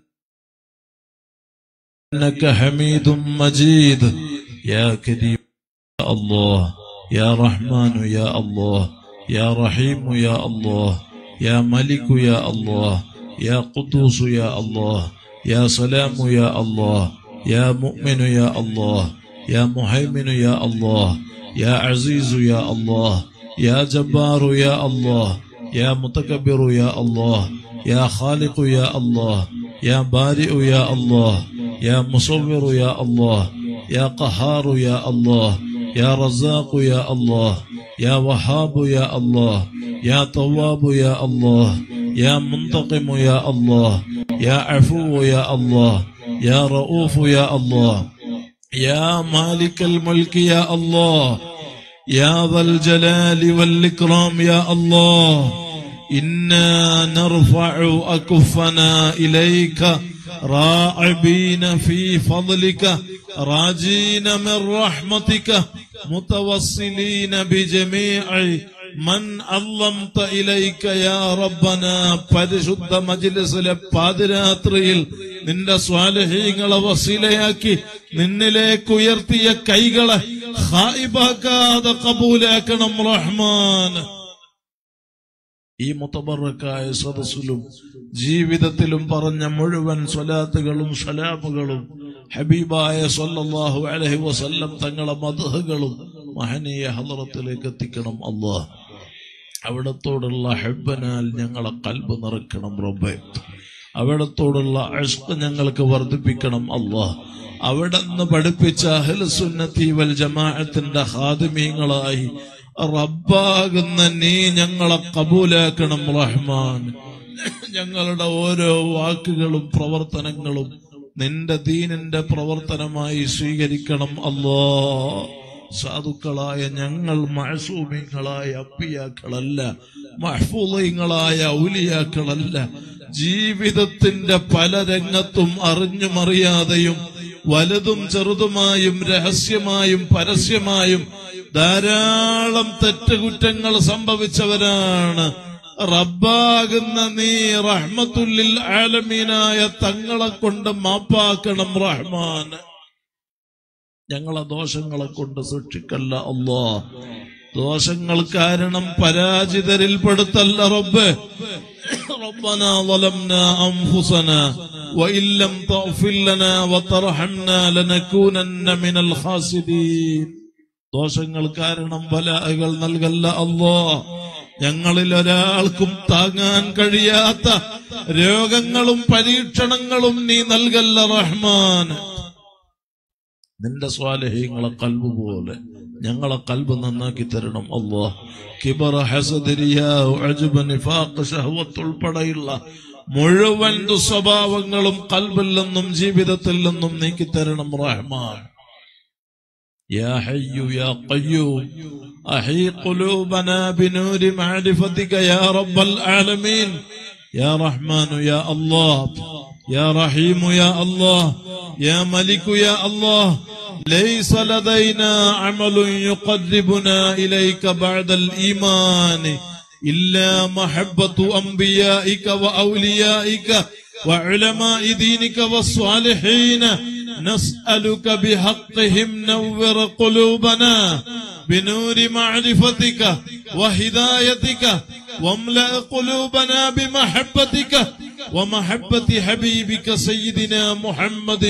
إنك حميد مجيد يا كريم يا الله يا رحمن يا الله يا رحيم يا الله يا ملك يا الله يا قدوس يا الله يا سلام يا الله يا مؤمن يا الله يا مهيمن يا الله يا عزيز يا الله يا جبار يا الله يا متكبر يا الله يا خالق يا الله يا بارئ يا الله يا مصور يا الله يا قهار يا الله يا رزاق يا الله يا وهاب يا الله يا تواب يا الله يا منتقم يا الله يا عفو يا الله يا رؤوف يا الله يا مالك الملك يا الله يا ذا الجلال والإكرام يا الله إنا نرفع أكفنا إليك راعبين في فضلك راجين من رحمتك متوصلين بجميع മൻ അള്ളംത ഇലൈക യാ റബ്ബന പരിശുദ്ധ മജ്ലിസിലെ പാതിരാത്രിയിൽ നിന്റെ സ്വാലഹീങ്ങളെ വസീലയാക്കി നിന്നിലേക്ക് ഉയർത്തിയ കൈകളെ ഹായിബാക്കാതെ കബൂലാക്കണം റഹ്മാൻ ഈ മുത്തബറക്കായ സദസ്സിലും ജീവിതത്തിലും പറഞ്ഞ മുഴുവൻ സ്വലാത്തുകളും സലാമുകളും ഹബീബായ സല്ലല്ലാഹു അലൈഹി വസല്ലം തങ്ങളെ മധുഹകളും മഹനീയ ഹലറത്തിലേക്ക് എത്തിക്കണം അള്ളാഹ് അവിടത്തോടുള്ള ഹെബനാൽ ഞങ്ങളെ കൽബ് നിറക്കണം റബ്ബെ അവിടത്തോടുള്ള അഷ്ക ഞങ്ങൾക്ക് വർദ്ധിപ്പിക്കണം അള്ളാഹ് അവിടെ നിന്ന് പഠിപ്പിച്ച അഹ്ലുസുന്നത്തി വൽ ജമാഅത്തിന്റെ ഹാദിമീങ്ങളായി റബ്ബാകുന്ന നീ ഞങ്ങളെ കബൂലാക്കണം റഹ്മാൻ ഞങ്ങളുടെ ഓരോ വാക്കുകളും പ്രവർത്തനങ്ങളും നിന്റെ ദീനിന്റെ പ്രവർത്തനമായി സ്വീകരിക്കണം അല്ലോ സാധുക്കളായ ഞങ്ങൾ മഴസൂമിങ്ങളായ അപ്പിയാക്കളല്ല മഹ്ഫൂലങ്ങളായ ഔലിയാക്കളല്ല ജീവിതത്തിന്റെ പല രംഗത്തും അറിഞ്ഞും അറിയാതെയും വലുതും ചെറുതുമായും രഹസ്യമായും പരസ്യമായും ധാരാളം തെറ്റുകുറ്റങ്ങൾ സംഭവിച്ചവരാണ് റബ്ബാകുന്ന നീ റഹ്മത്തുല്ലിൽ ആലമീനായ തങ്ങളെ കൊണ്ട് മാപ്പാക്കണം റഹ്മാൻ ഞങ്ങളെ ദോഷങ്ങളെ കൊണ്ട് സൃഷ്ടിക്കല്ല അല്ലോ ദോഷങ്ങൾ കാരണം പരാജിതരിൽപ്പെടുത്തല്ല റബ്ബ് ربنا ظلمنا أنفسنا وإن لم تغفر لنا وترحمنا لنكونن من الخاسرين ദോഷങ്ങൾ കാരണം ബലാകൾ നൽകല്ല അല്ലോ ഞങ്ങളിൽ ഒരാൾക്കും താങ്ങാൻ കഴിയാത്ത രോഗങ്ങളും പരീക്ഷണങ്ങളും നീ നൽകല്ല റഹ്മാൻ നിന്റെ സ്വാലഹ്യങ്ങളെ കൽബ് പോലെ ഞങ്ങളെ കൽബ് നന്നാക്കി തരണം അല്ലോ കിബറ ഹസദിരിയാഹ്വത്ത് ഉൾപ്പെടെയുള്ള മുഴുവൻ ദുസ്വഭാവങ്ങളും കൽബിൽ നിന്നും ജീവിതത്തിൽ നിന്നും നീക്കി തരണം റഹ്മാൻ يا حي يا قيوم أحي قلوبنا بنور معرفتك يا رب العالمين يا رحمن يا الله يا رحيم يا الله يا ملك يا الله ليس لدينا عمل يقربنا إليك بعد الإيمان إلا محبة أنبيائك وأوليائك وعلماء دينك والصالحين نسألك بحقهم نور قلوبنا بنور معرفتك وهدايتك واملأ قلوبنا بمحبتك ومحبة حبيبك سيدنا محمد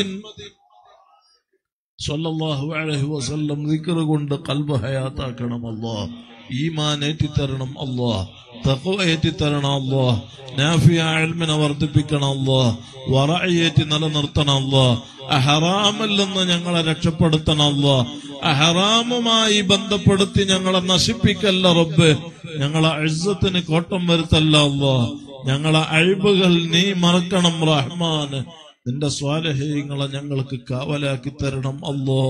സല്ലല്ലാഹു അലൈഹി വസല്ലം ദിക്ർ കൊണ്ട് കൽബ് ഹയാത്താക്കണം അല്ലാ ഈമാൻ ഏറ്റിത്തരണം അല്ലാ തഖ്വ ഏറ്റിത്തരണം അല്ലാ നാഫിയ ഇൽമിനെ വർദ്ധിപ്പിക്കണം അല്ലാ വറഅയേറ്റി നിലനിർത്തണം അല്ലാ അഹറാമിൽ നിന്ന് ഞങ്ങളെ രക്ഷപ്പെടുത്തണം അല്ലാ അഹറാമുമായി ബന്ധപ്പെടുത്തി ഞങ്ങളെ നശിപ്പിക്കല്ല റബ്ബ് ഞങ്ങളെ ഇസ്സത്തിന് കോട്ടം വരുത്തല്ല അല്ലാ ഞങ്ങളെ അഴിബുകൾ നീ മറക്കണം റഹ്മാൻ നിന്റെ സ്വാലഹ്യങ്ങളെ ഞങ്ങൾക്ക് കാവലാക്കി തരണം അല്ലോ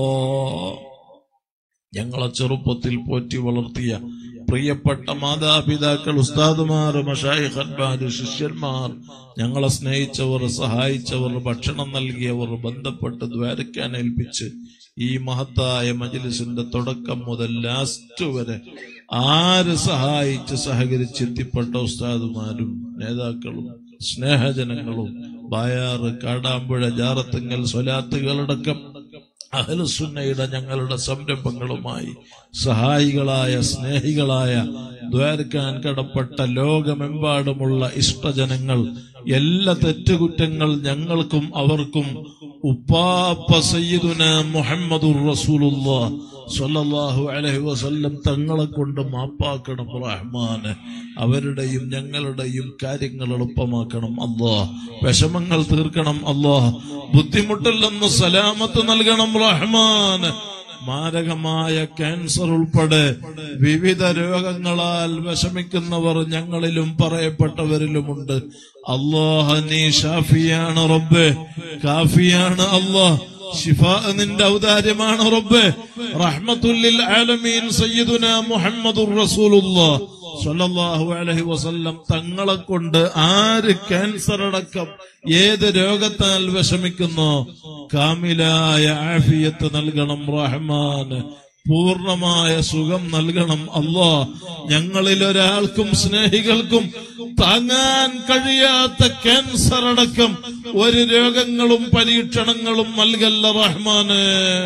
ഞങ്ങളെ ചെറുപ്പത്തിൽ പോറ്റി വളർത്തിയ പ്രിയപ്പെട്ട മാതാപിതാക്കൾ ഉസ്താദുമാർ മഷായിഖന്മാർ ശിഷ്യന്മാർ ഞങ്ങളെ സ്നേഹിച്ചവർ സഹായിച്ചവർ ഭക്ഷണം നൽകിയവർ ബന്ധപ്പെട്ട് ദ്വാരക്കാൻ ഏൽപ്പിച്ച് ഈ മഹത്തായ മജ്ലിസിന്റെ തുടക്കം മുതൽ ലാസ്റ്റ് വരെ ആര് സഹായിച്ച് സഹകരിച്ച് എത്തിപ്പെട്ട ഉസ്താദുമാരും നേതാക്കളും സ്നേഹജനങ്ങളും ബായാറ് കാടാമ്പുഴ ജാറത്തുങ്ങൽ സ്വലാത്തുകളടക്കം അഹലുസുന്നയുടെ ഞങ്ങളുടെ സംരംഭങ്ങളുമായി സഹായികളായ സ്നേഹികളായ ദ്വാരക്കാൻ കടപ്പെട്ട ലോകമെമ്പാടുമുള്ള ഇഷ്ടജനങ്ങൾ എല്ലാ തെറ്റുകുറ്റങ്ങൾ ഞങ്ങൾക്കും അവർക്കും ഉപ്പാപ്പ സയ്യിദുന മുഹമ്മദുർ റസൂലുള്ളാഹ് സ്വല്ലല്ലാഹു അലൈഹി വസല്ലം തങ്ങളെ കൊണ്ട് മാപ്പാക്കണം റഹ്മാന് അവരുടെയും ഞങ്ങളുടെയും കാര്യങ്ങൾ എളുപ്പമാക്കണം അല്ലാ വിഷമങ്ങൾ തീർക്കണം അല്ലാ ബുദ്ധിമുട്ടിൽ നിന്ന് സലാമത്ത് നൽകണം റഹ്മാൻ മാരകമായ ക്യാൻസർ ഉൾപ്പെടെ വിവിധ രോഗങ്ങളാൽ വിഷമിക്കുന്നവർ ഞങ്ങളിലും പറയപ്പെട്ടവരിലുമുണ്ട് അള്ളാഹ നീ ഷാഫിയാണ് റബ്ബെ കാഫിയാണ് അള്ളാഹ് ഷിഫ നിന്റെ ഔദാര്യമാണ് റബ്ബെ റഹ്മത്തുല്ലിൽ ആലമീൻ സയ്യിദുന മുഹമ്മദുർ റസൂലുള്ളാഹ് സ്വല്ലല്ലാഹു അലൈഹി വസല്ലം തങ്ങളെ കൊണ്ട് ആര് ക്യാൻസർ അടക്കം ഏത് രോഗത്താൽ വിഷമിക്കുന്നോ കാമിലായ ആഫിയത്ത് നൽകണം റഹ്മാൻ പൂർണമായ സുഖം നൽകണം അല്ലാ ഞങ്ങളിൽ ഒരാൾക്കും സ്നേഹികൾക്കും താങ്ങാൻ കഴിയാത്ത ക്യാൻസർ അടക്കം ഒരു രോഗങ്ങളും പരീക്ഷണങ്ങളും നൽകല്ല റഹ്മാന്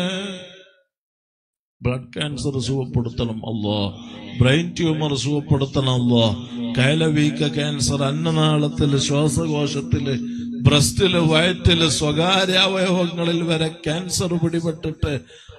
ബ്ലഡ് ക്യാൻസർ സുഖപ്പെടുത്തണം അല്ലോ ബ്രെയിൻ ട്യൂമർ സുഖപ്പെടുത്തണം അല്ലോ കൈലവീക്ക ക്യാൻസർ അന്നനാളത്തില് ശ്വാസകോശത്തില് ബ്രസ്റ്റില് വയറ്റില് സ്വകാര്യ അവയവങ്ങളിൽ വരെ ക്യാൻസർ പിടിപെട്ടിട്ട്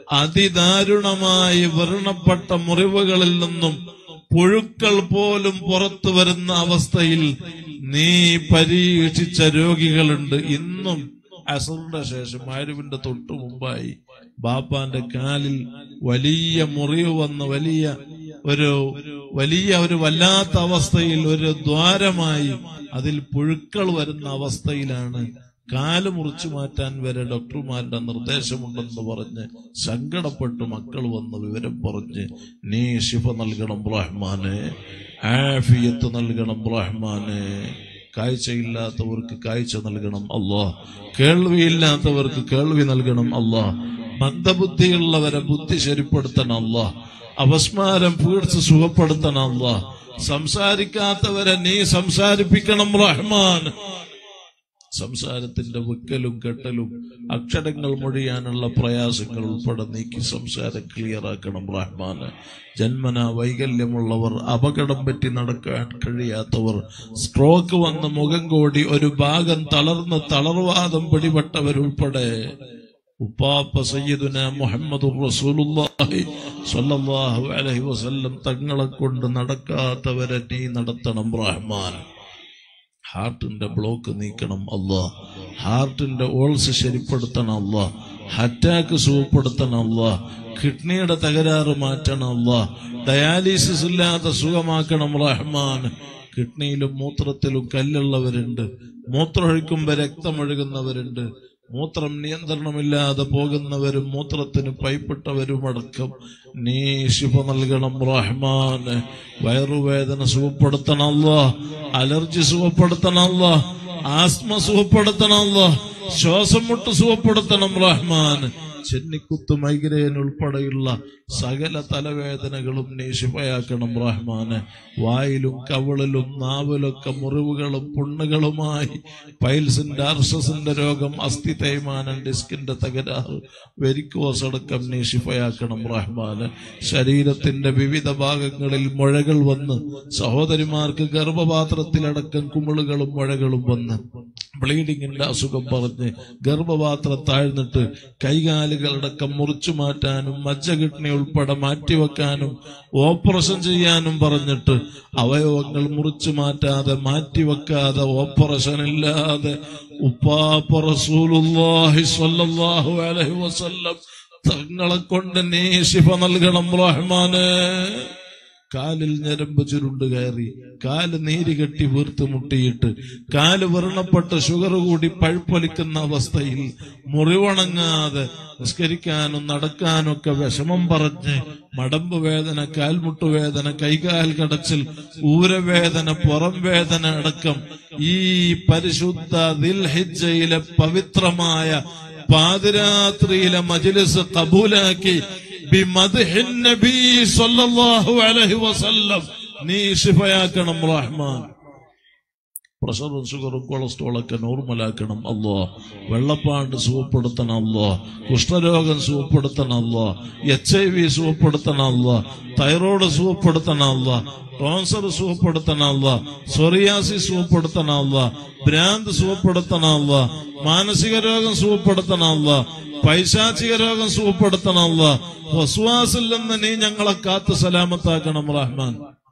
അതിദാരുണമായി വ്രണപ്പെട്ട മുറിവുകളിൽ നിന്നും പുഴുക്കൾ പോലും പുറത്തു വരുന്ന അവസ്ഥയിൽ നീ പരീക്ഷിച്ച രോഗികളുണ്ട് ഇന്നും അസറിന്റെ ശേഷം ആരുവിന്റെ തൊട്ടു മുമ്പായി ബാപ്പാന്റെ കാലിൽ വലിയ മുറിവ് വന്ന വലിയ ഒരു വലിയ ഒരു വല്ലാത്ത അവസ്ഥയിൽ ഒരു ദ്വാരമായി അതിൽ പുഴുക്കൾ വരുന്ന അവസ്ഥയിലാണ് കാല് മുറിച്ചു മാറ്റാൻ വരെ ഡോക്ടർമാരുടെ നിർദ്ദേശമുണ്ടെന്ന് പറഞ്ഞ് സങ്കടപ്പെട്ട് മക്കൾ വന്ന് വിവരം പറഞ്ഞ് നീ ശിഫ നൽകണം ബ്രഹ്മാനെ ആഫിയത്ത് നൽകണം ബ്രഹ്മാനെ കാഴ്ചയില്ലാത്തവർക്ക് കാഴ്ച നൽകണം അല്ലാ കേൾവിയില്ലാത്തവർക്ക് കേൾവി നൽകണം അല്ലാ മന്ദബുദ്ധിയുള്ളവരെ ബുദ്ധി ശരിപ്പെടുത്തണം അല്ലാ അപസ്മാരം പീഡിച്ച് സുഖപ്പെടുത്തണം അല്ലാ സംസാരിക്കാത്തവരെ നീ സംസാരിപ്പിക്കണം റഹ്മാൻ സംസാരത്തിന്റെ വിക്കലും കെട്ടലും അക്ഷരങ്ങൾ മൊഴിയാനുള്ള പ്രയാസങ്ങൾ ഉൾപ്പെടെ നീക്കി സംസാരം ക്ലിയറാക്കണം റഹ്മാന് ജന്മന വൈകല്യമുള്ളവർ അപകടം പറ്റി നടക്കാൻ കഴിയാത്തവർ സ്ട്രോക്ക് വന്ന് മുഖം കോടി ഒരു ഭാഗം തളർന്ന് തളർവാദം പിടിപെട്ടവരുൾപ്പെടെ ഉപ്പാപ്പ സയ്യിദുന മുഹമ്മദ് റസൂലുള്ളാഹി സ്വല്ലല്ലാഹു അലൈഹി വസല്ലം തങ്ങളെ കൊണ്ട് നടക്കാത്തവരെ നീ നടത്തണം റഹ്മാൻ ഹാർട്ടിന്റെ ബ്ലോക്ക് നീക്കണം അല്ലാ ഹാർട്ടിന്റെ ഓൾസ് ശരിപ്പെടുത്തണം അല്ലാ അറ്റാക്ക് സുഖപ്പെടുത്തണം അല്ലാ കിഡ്നിയുടെ തകരാറ് മാറ്റണം അല്ലാ ഡയാലിസിസ് ഇല്ലാതെ സുഖമാക്കണം റഹ്മാൻ കിഡ്നിയിലും മൂത്രത്തിലും കല്ലുള്ളവരുണ്ട് മൂത്രമൊഴിക്കുമ്പോ രക്തമൊഴുകുന്നവരുണ്ട് മൂത്രം നിയന്ത്രണമില്ലാതെ പോകുന്നവരും മൂത്രത്തിന് പൈപ്പിട്ടവരും അടക്കം നീ ശിഫ നൽകണം റഹ്മാൻ വയറുവേദന സുഖപ്പെടുത്തണമല്ല അലർജി സുഖപ്പെടുത്തണമല്ല ആസ്മ സുഖപ്പെടുത്തണമല്ല ശ്വാസം മുട്ട് സുഖപ്പെടുത്തണം റഹ്മാൻ ചെന്നിക്കുത്ത് മൈഗ്രേൻ ഉൾപ്പെടെയുള്ള സകല തലവേദനകളും നീ ശിഫയാക്കണം റഹ്മാന് വായിലും കവിളിലും നാവിലൊക്കെ മുറിവുകളും പുണ്ണുകളുമായി പൈൽസിന്റെ അർഷസിന്റെ രോഗം അസ്ഥി തേയ്മാനം ഡിസ്കിന്റെ തകരാറ് വെരിക്കോസ് അടക്കം നീ ശിഫയാക്കണം റഹ്മാന് ശരീരത്തിന്റെ വിവിധ ഭാഗങ്ങളിൽ മുഴകൾ വന്ന് സഹോദരിമാർക്ക് ഗർഭപാത്രത്തിലടക്കം കുമിളുകളും മുഴകളും വന്ന് ബ്ലീഡിങ്ങിന്റെ അസുഖം പറഞ്ഞ് ഗർഭപാത്രം താഴ്ന്നിട്ട് കൈകാലുകളടക്കം മുറിച്ചു മാറ്റാനും മജ്ജ കിഡ്നി ഉൾപ്പെടെ മാറ്റിവെക്കാനും ഓപ്പറേഷൻ ചെയ്യാനും പറഞ്ഞിട്ട് അവയവങ്ങൾ മുറിച്ചു മാറ്റാതെ മാറ്റിവെക്കാതെ ഓപ്പറേഷൻ ഇല്ലാതെ ഉപ്പാപ്പ റസൂലുള്ളാഹി സ്വല്ലല്ലാഹു അലൈഹി വസല്ലം തങ്ങളെ കൊണ്ട് നീ ശിഫ നൽകണം റഹ്മാനെ കാലിൽ ഞരമ്പ് ചുരുണ്ട് കയറി കാല് നീര് കെട്ടി വീർത്ത് മുട്ടിയിട്ട് കാല് വ്രണപ്പെട്ട് ഷുഗർ കൂടി പഴുപ്പൊലിക്കുന്ന അവസ്ഥയിൽ മുറിവണങ്ങാതെ നിസ്കരിക്കാനും നടക്കാനും ഒക്കെ വിഷമം പറഞ്ഞ് മടമ്പ് വേദന കാൽമുട്ട് വേദന കൈകാൽ കടച്ചിൽ ഊരവേദന പുറം വേദന അടക്കം ഈ പരിശുദ്ധ ദിൽഹിജയിലെ പവിത്രമായ പാതിരാത്രിയിലെ മജിലിസ് കബൂലാക്കി ബിമദ്ഹിൻ നബി സല്ലല്ലാഹു അലൈഹി വസല്ലം നീ ശിഫയാക്കണം റഹ്മാൻ പ്രഷറും ഷുഗറും കൊളസ്ട്രോളൊക്കെ നോർമലാക്കണം അല്ലോ വെള്ളപ്പാണ്ട് സുഖപ്പെടുത്തണം അല്ലോ കുഷ്ഠരോഗം സുഖപ്പെടുത്തണം അല്ലോ എച്ച് ഐ വി സുഖപ്പെടുത്തണം അല്ലോ തൈറോയ്ഡ് സുഖപ്പെടുത്തണം അല്ലോ ടോൺസർ സുഖപ്പെടുത്തണം അല്ല സൊറിയാസി സുഖപ്പെടുത്തണം അല്ല ഭ്രാന്ത് സുഖപ്പെടുത്തണം അല്ല മാനസിക രോഗം സുഖപ്പെടുത്തണം അല്ല പൈശാചിക രോഗം സുഖപ്പെടുത്തണം അല്ല വസ്വാസിൽ നിന്ന് നീ ഞങ്ങളെ കാത്ത് സലാമത്താക്കണം റഹ്മാൻ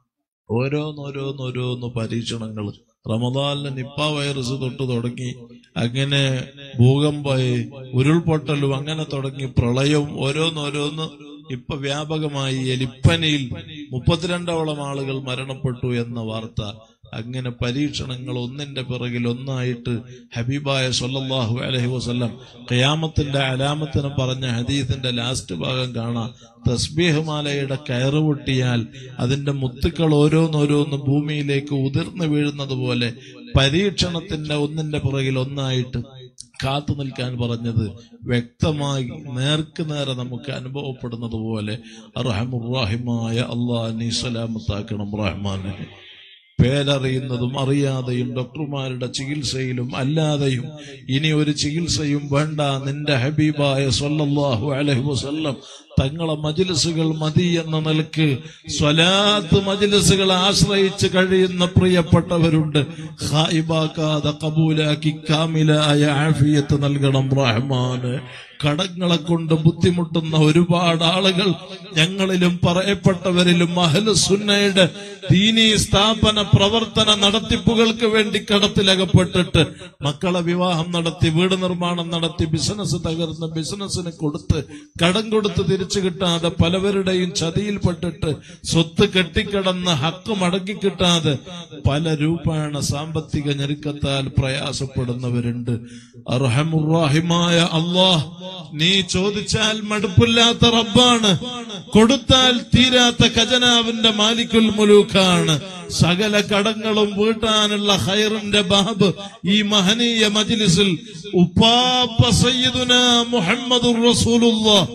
ഓരോന്നോരോന്നോരോന്ന് പരീക്ഷണങ്ങൾ റമദാലിന് നിപ്പ വൈറസ് തൊട്ട് തുടങ്ങി അങ്ങനെ ഭൂകമ്പായി ഉരുൾപൊട്ടലും അങ്ങനെ തുടങ്ങി പ്രളയവും ഓരോന്നോരോന്ന് ഇപ്പൊ വ്യാപകമായി എലിപ്പനിയിൽ മുപ്പത്തിരണ്ടോളം ആളുകൾ മരണപ്പെട്ടു എന്ന വാർത്ത അങ്ങനെ പരീക്ഷണങ്ങൾ ഒന്നിന്റെ പിറകിൽ ഒന്നായിട്ട് ഹബീബായ സല്ലല്ലാഹു അലൈഹി വസല്ലം ഖിയാമത്തിന്റെ അലാമത്തിന് പറഞ്ഞ ഹദീസിന്റെ ലാസ്റ്റ് ഭാഗം കാണാം തസ്ബീഹ് മാലയുടെ കയറ് പൊട്ടിയാൽ അതിന്റെ മുത്തുക്കൾ ഓരോന്നോരോന്ന് ഭൂമിയിലേക്ക് ഉതിർന്നു വീഴുന്നത് പോലെ പരീക്ഷണത്തിന്റെ ഒന്നിന്റെ പിറകിൽ ഒന്നായിട്ട് കാത്തു നിൽക്കാൻ പറഞ്ഞത് വ്യക്തമായി നേർക്ക് നേരെ നമുക്ക് അനുഭവപ്പെടുന്നത് പോലെ അർഹമുറാഹിമായ അള്ളാഹ് നീ സലാമത്താക്കണം റഹ്മാനെ പേരറിയുന്നതും അറിയാതെയും ഡോക്ടർമാരുടെ ചികിത്സയിലും അല്ലാതെയും ഇനി ഒരു ചികിത്സയും വേണ്ട നിന്റെ ഹബീബായ സല്ലല്ലാഹു അലൈഹി വസല്ലം തങ്ങളെ മജിലിസുകൾ മതി എന്ന നിലക്ക് സ്വലാത്ത് മജിലിസുകൾ ആശ്രയിച്ച് കഴിയുന്ന പ്രിയപ്പെട്ടവരുണ്ട് ഹായിബാക്കാതെ കബൂലാക്കി കാമിലായ ആഫിയത്ത് നൽകണം റഹ്മാന് കടങ്ങളെ കൊണ്ട് ബുദ്ധിമുട്ടുന്ന ഒരുപാട് ആളുകൾ ഞങ്ങളിലും പറയപ്പെട്ടവരിലും അഹ്ലു സുന്നയുടെ ദീനീ സ്ഥാപന പ്രവർത്തന നടത്തിപ്പുകൾക്ക് വേണ്ടി കടത്തിലകപ്പെട്ടിട്ട് മക്കളെ വിവാഹം നടത്തി വീട് നിർമ്മാണം നടത്തി ബിസിനസ് തകർന്ന് ബിസിനസ്സിന് കൊടുത്ത് കടം കൊടുത്ത് തിരിച്ചു കിട്ടാതെ പലവരുടെയും ചതിയിൽപ്പെട്ടിട്ട് സ്വത്ത് കെട്ടിക്കിടന്ന് ഹക്ക് മടക്കി കിട്ടാതെ പല രൂപേണ സാമ്പത്തിക ഞെരുക്കത്താൽ പ്രയാസപ്പെടുന്നവരുണ്ട് അർഹമുറാഹിമായ അള്ളാഹ് നീ ചോദിച്ചാൽ മടുപ്പില്ലാത്ത റബ്ബാണ് കൊടുത്താൽ തീരാത്ത ഖജനാവിന്റെ മാലിക്കുൽ മുലൂക്കാണ് സകല കടങ്ങളും വീട്ടാനുള്ള ഹൈറിന്റെ ബാബ് ഈ മഹനീയ മജ്ലിസിൽ ഉപ്പാപ്പ സയ്യിദുന മുഹമ്മദുർ റസൂലുള്ളാഹ്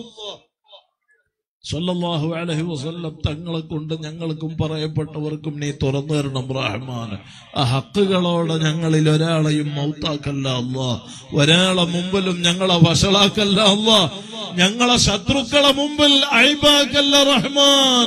സല്ലല്ലാഹു അലൈഹി വസല്ലം തങ്ങളെ കൊണ്ട് ഞങ്ങൾക്കും പറയപ്പെട്ടവർക്കും നീ തുറന്നു തരണം റഹ്മാൻ ആ ഹക്കുകളോടെ ഞങ്ങളിൽ ഒരാളെയും മൗത്താക്കല്ല അല്ലാ ഒരാളെ മുമ്പിലും ഞങ്ങളെ വഷളാക്കല്ല അല്ലാ ഞങ്ങളെ ശത്രുക്കളെ മുമ്പിൽ അയ്ബാക്കല്ല റഹ്മാൻ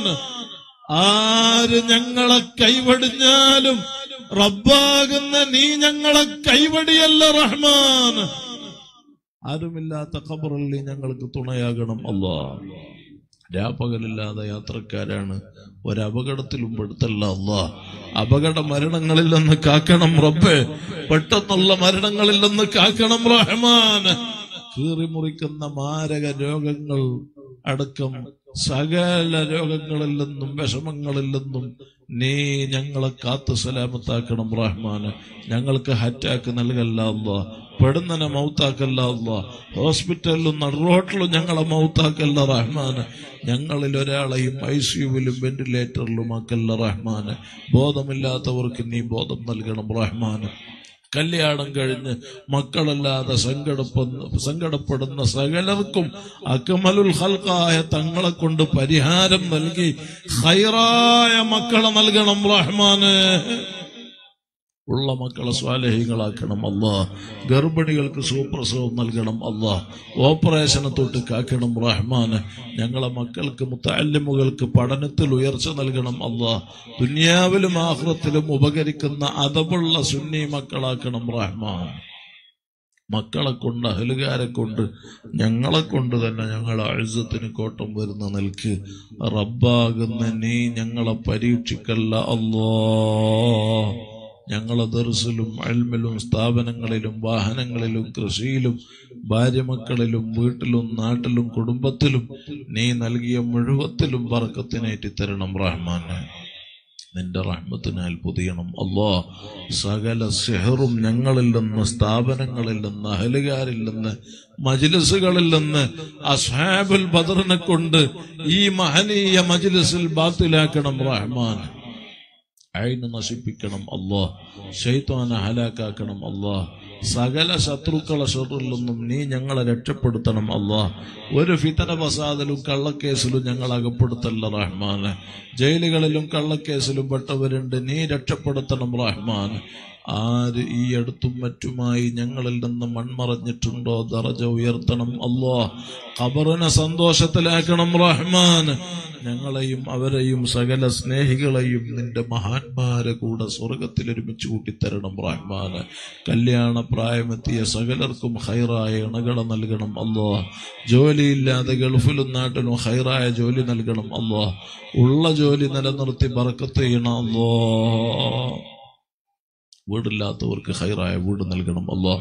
ആര് ഞങ്ങളെ കൈവടിഞ്ഞാലും റബ്ബാകുന്ന നീ ഞങ്ങളെ കൈവടിയല്ല റഹ്മാൻ ആരുമില്ലാത്ത ഖബറിൽ നീ ഞങ്ങൾക്ക് തുണയാകണം അല്ലാ രാപ്പകലില്ലാതെ യാത്രക്കാരാണ് ഒരപകടത്തിലും പെടുത്തല്ല അല്ലാ അപകട മരണങ്ങളിൽ നിന്ന് കാക്കണം റബ്ബേ പെട്ടെന്നുള്ള മരണങ്ങളിൽ നിന്ന് കാക്കണം റഹ്മാൻ കീറിമുറിക്കുന്ന മാരക രോഗങ്ങൾ അടക്കം സകല രോഗങ്ങളിൽ നിന്നും വിഷമങ്ങളിൽ നിന്നും നീ ഞങ്ങളെ കാത്തു സലാമത്താക്കണം റഹ്മാന് ഞങ്ങൾക്ക് ഹറ്റാക്ക് നൽകല്ല അല്ലാ പെടുന്നനെ മൗത്താക്കല്ല അല്ലാ ഹോസ്പിറ്റലിലും നടുറോട്ടിലും ഞങ്ങളെ മൗത്താക്കല്ല റഹ്മാന് ഞങ്ങളിൽ ഒരാളെയും ഐ സിയുവിലും വെന്റിലേറ്ററിലും ആക്കല്ല റഹ്മാന് ബോധമില്ലാത്തവർക്ക് നീ ബോധം നൽകണം റഹ്മാന് കല്യാണം കഴിഞ്ഞ് മക്കളല്ലാതെ സങ്കടപ്പെടുന്ന സങ്കടപ്പെടുന്ന സകലർക്കും അക്മലുൽ ഹൽക്കായ തങ്ങളെ കൊണ്ട് പരിഹാരം നൽകി ഹൈറായ മക്കളെ നൽകണം റഹ്മാന് ഉള്ള മക്കളെ സ്വാലഹികളാക്കണം അല്ലാ ഗർഭിണികൾക്ക് സുപ്രസവം നൽകണം അല്ലാ ഓപ്പറേഷനെ തൊട്ട് കാക്കണം റഹ്മാന് ഞങ്ങളെ മക്കൾക്ക് മുത്തല്ലിമുകൾക്ക് പഠനത്തിൽ ഉയർച്ച നൽകണം അല്ലാ ദുനിയാവിലും ആഹ്റത്തിലും ഉപകരിക്കുന്ന അതവുള്ള സുന്നി മക്കളാക്കണം റഹ്മാൻ മക്കളെ കൊണ്ട് അഹലുകാരെ കൊണ്ട് ഞങ്ങളെ കൊണ്ട് തന്നെ ഞങ്ങളെ അഴുസത്തിന് കോട്ടം വരുന്ന നിൽക്ക് റബ്ബാകുന്ന നീ ഞങ്ങളെ പരീക്ഷിക്കല്ല അല്ലോ ഞങ്ങളെ ദർസിലും അൽമിലും സ്ഥാപനങ്ങളിലും വാഹനങ്ങളിലും കൃഷിയിലും ഭാര്യമക്കളിലും വീട്ടിലും നാട്ടിലും കുടുംബത്തിലും നീ നൽകിയ മുഴുവത്തിലും പറക്കത്തിനേറ്റി തരണം റഹ്മാനെ നിന്റെ റഹ്മത്തിനാൽ പൊതിയണം അല്ലോ സകല സെഹറും ഞങ്ങളിൽ നിന്ന് സ്ഥാപനങ്ങളിൽ നിന്ന് അഹലുകാരിൽ നിന്ന് മജിലിസുകളിൽ നിന്ന് അസ്ഹാബുൽ ബദറിനെ കൊണ്ട് ഈ മഹനീയ മജിലിസിൽ ബാത്തിലാക്കണം റഹ്മാൻ അയിന് നശിപ്പിക്കണം അല്ലോ ഷെയ്ത്താനെ ഹലാക്കാക്കണം അല്ലോ സകല ശത്രുക്കളെ ഷെറിൽ നിന്നും നീ ഞങ്ങളെ രക്ഷപ്പെടുത്തണം അല്ലാ ഒരു ഫിതന ഫസാദിലും കള്ളക്കേസിലും ഞങ്ങൾ അകപ്പെടുത്തല്ല റഹ്മാന് ജയിലുകളിലും കള്ളക്കേസിലും പെട്ടവരുണ്ട് നീ രക്ഷപ്പെടുത്തണം റഹ്മാൻ ആര് ഈ അടുത്തും മറ്റുമായി ഞങ്ങളിൽ നിന്ന് മൺമറഞ്ഞിട്ടുണ്ടോ ദറജ ഉയർത്തണം അല്ലോ ഖബറിനെ സന്തോഷത്തിലാക്കണം റഹ്മാൻ ഞങ്ങളെയും അവരെയും സകല സ്നേഹികളെയും നിന്റെ മഹാന്മാരെ കൂടെ സ്വർഗത്തിൽ ഒരുമിച്ച് കൂട്ടിത്തരണം റഹ്മാന് കല്യാണ പ്രായമെത്തിയ സകലർക്കും ഹൈറായ ഇണകളെ നൽകണം അല്ലോ ജോലിയില്ലാതെ ഗൾഫിലും നാട്ടിലും ഹൈറായ ജോലി നൽകണം അല്ലോ ഉള്ള ജോലി നിലനിർത്തി ബറക്കത്ത് ചെയ്യണം അല്ലോ വീടില്ലാത്തവർക്ക് ഹൈറായ വീട് നൽകണം അല്ലോ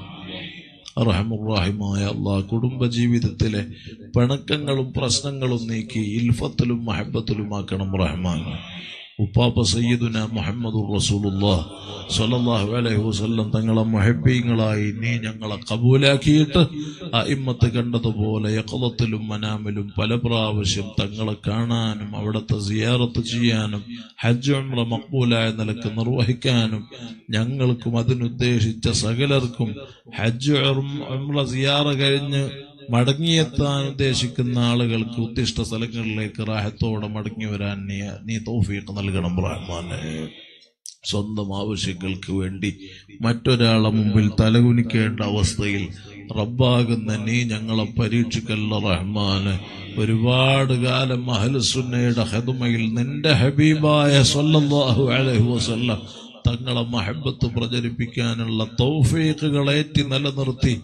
അറഹമുറാഹിമായ അള്ളാഹ് കുടുംബ ജീവിതത്തിലെ പിണക്കങ്ങളും പ്രശ്നങ്ങളും നീക്കി ഇൽഫത്തിലും മഹബത്തിലുമാക്കണം റഹ്മാൻ ഉപ്പാപ്പ സയ്യിദുന മുഹമ്മദ് റസൂലുല്ലാഹ് സ്വല്ലല്ലാഹു അലൈഹി വസല്ലം തങ്ങളെ മുഹബ്ബീങ്ങളായി നീ ഞങ്ങളെ കബൂലാക്കിയിട്ട് ആ ഇമ്മത്ത് കണ്ടതുപോലെ യക്കളത്തിലും മനാമിലും പല പ്രാവശ്യം തങ്ങളെ കാണാനും അവിടുത്തെ സിയാറത്ത് ചെയ്യാനും ഹജ്ജ് ഉംറ മക്ബൂലായ നിലക്ക് നിർവഹിക്കാനും ഞങ്ങൾക്കും അതിനുദ്ദേശിച്ച സകലർക്കും ഹജ്ജ് ഉംറ സിയാറ കഴിഞ്ഞ് മടങ്ങിയെത്താൻ ഉദ്ദേശിക്കുന്ന ആളുകൾക്ക് ഉദ്ദിഷ്ട സ്ഥലങ്ങളിലേക്ക് റാഹത്തോടെ മടങ്ങി വരാൻ നീ നീ തൗഫീഖ് നൽകണം റഹ്മാനെ സ്വന്തം ആവശ്യങ്ങൾക്ക് വേണ്ടി മറ്റൊരാളെ മുമ്പിൽ തലകുനിക്കേണ്ട അവസ്ഥയിൽ റബ്ബാകുന്ന നീ ഞങ്ങളെ പരീക്ഷിക്കല്ല റഹ്മാന് ഒരുപാട് കാലം അഹലുസുന്നയുടെ ഹെതുമയിൽ നിന്റെ ഹബീബായ സല്ലല്ലാഹു അലൈഹി വസല്ലം തങ്ങളെ മഹബത്ത് പ്രചരിപ്പിക്കാനുള്ള തൗഫീഖുകളേറ്റി നിലനിർത്തി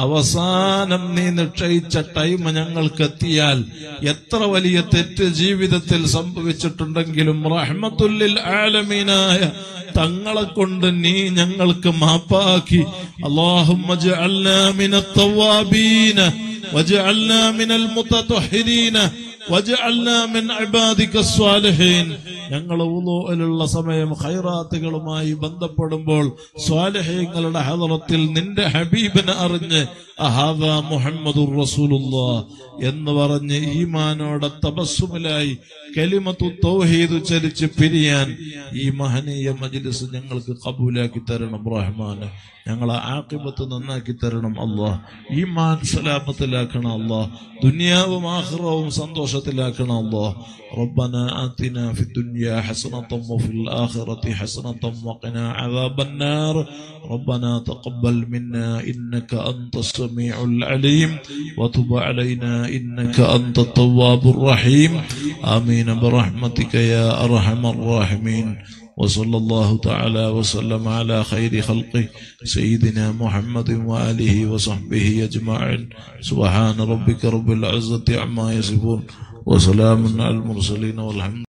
അവസാനം നീ നിശ്ചയിച്ച ടൈം ഞങ്ങൾക്ക് എത്തിയാൽ എത്ര വലിയ തെറ്റ് ജീവിതത്തിൽ സംഭവിച്ചിട്ടുണ്ടെങ്കിലും റഹ്മത്തുല്ലിൽ ആലമീനായ തങ്ങളെ കൊണ്ട് നീ ഞങ്ങൾക്ക് മാപ്പാക്കി اللهم اجعلنا من التوابين واجعلنا من المتطهرين واجعلنا من عبادك الصالحين ഞങ്ങൾ ഉലോയിലുള്ള സമയം ഖൈറാത്തുകളുമായി ബന്ധപ്പെടുമ്പോൾ സ്വാലഹ്യങ്ങളുടെ ഹദറത്തിൽ നിന്റെ ഹബീബിനെ അറിഞ്ഞ് അഹാദ മുഹമ്മദുർ റസൂലുള്ളാ എന്ന് പറഞ്ഞ് ഈമാനോടെ തപസ്സുമിലായി കലിമത്തു തൗഹീദ് ചലിച്ച് പിരിയാൻ ഈ മഹനീയ മജ്ലിസ് ഞങ്ങൾക്ക് കബൂലാക്കി തരണം റഹ്മാന് ഞങ്ങളെ ആക്കിബത്ത് നന്നാക്കി തരണം അള്ളാഹ് ഈമാൻ സലാമത്തിലാക്കണം അള്ളാഹ് ദുനിയാവും ആഹ്റവും സന്തോഷത്തിലാക്കണം അള്ളാഹ് ربنا آتنا في الدنيا حسنة وفي الآخرة حسنة وقنا عذاب النار ربنا تقبل منا إنك أنت السميع العليم وتب علينا إنك أنت التواب الرحيم آمين برحمتك يا أرحم الراحمين وصلى الله تعالى وسلم على خير خلقه سيدنا محمد وآله وصحبه أجمعين سبحان ربك رب العزة عما يصفون وسلام على المرسلين والحمد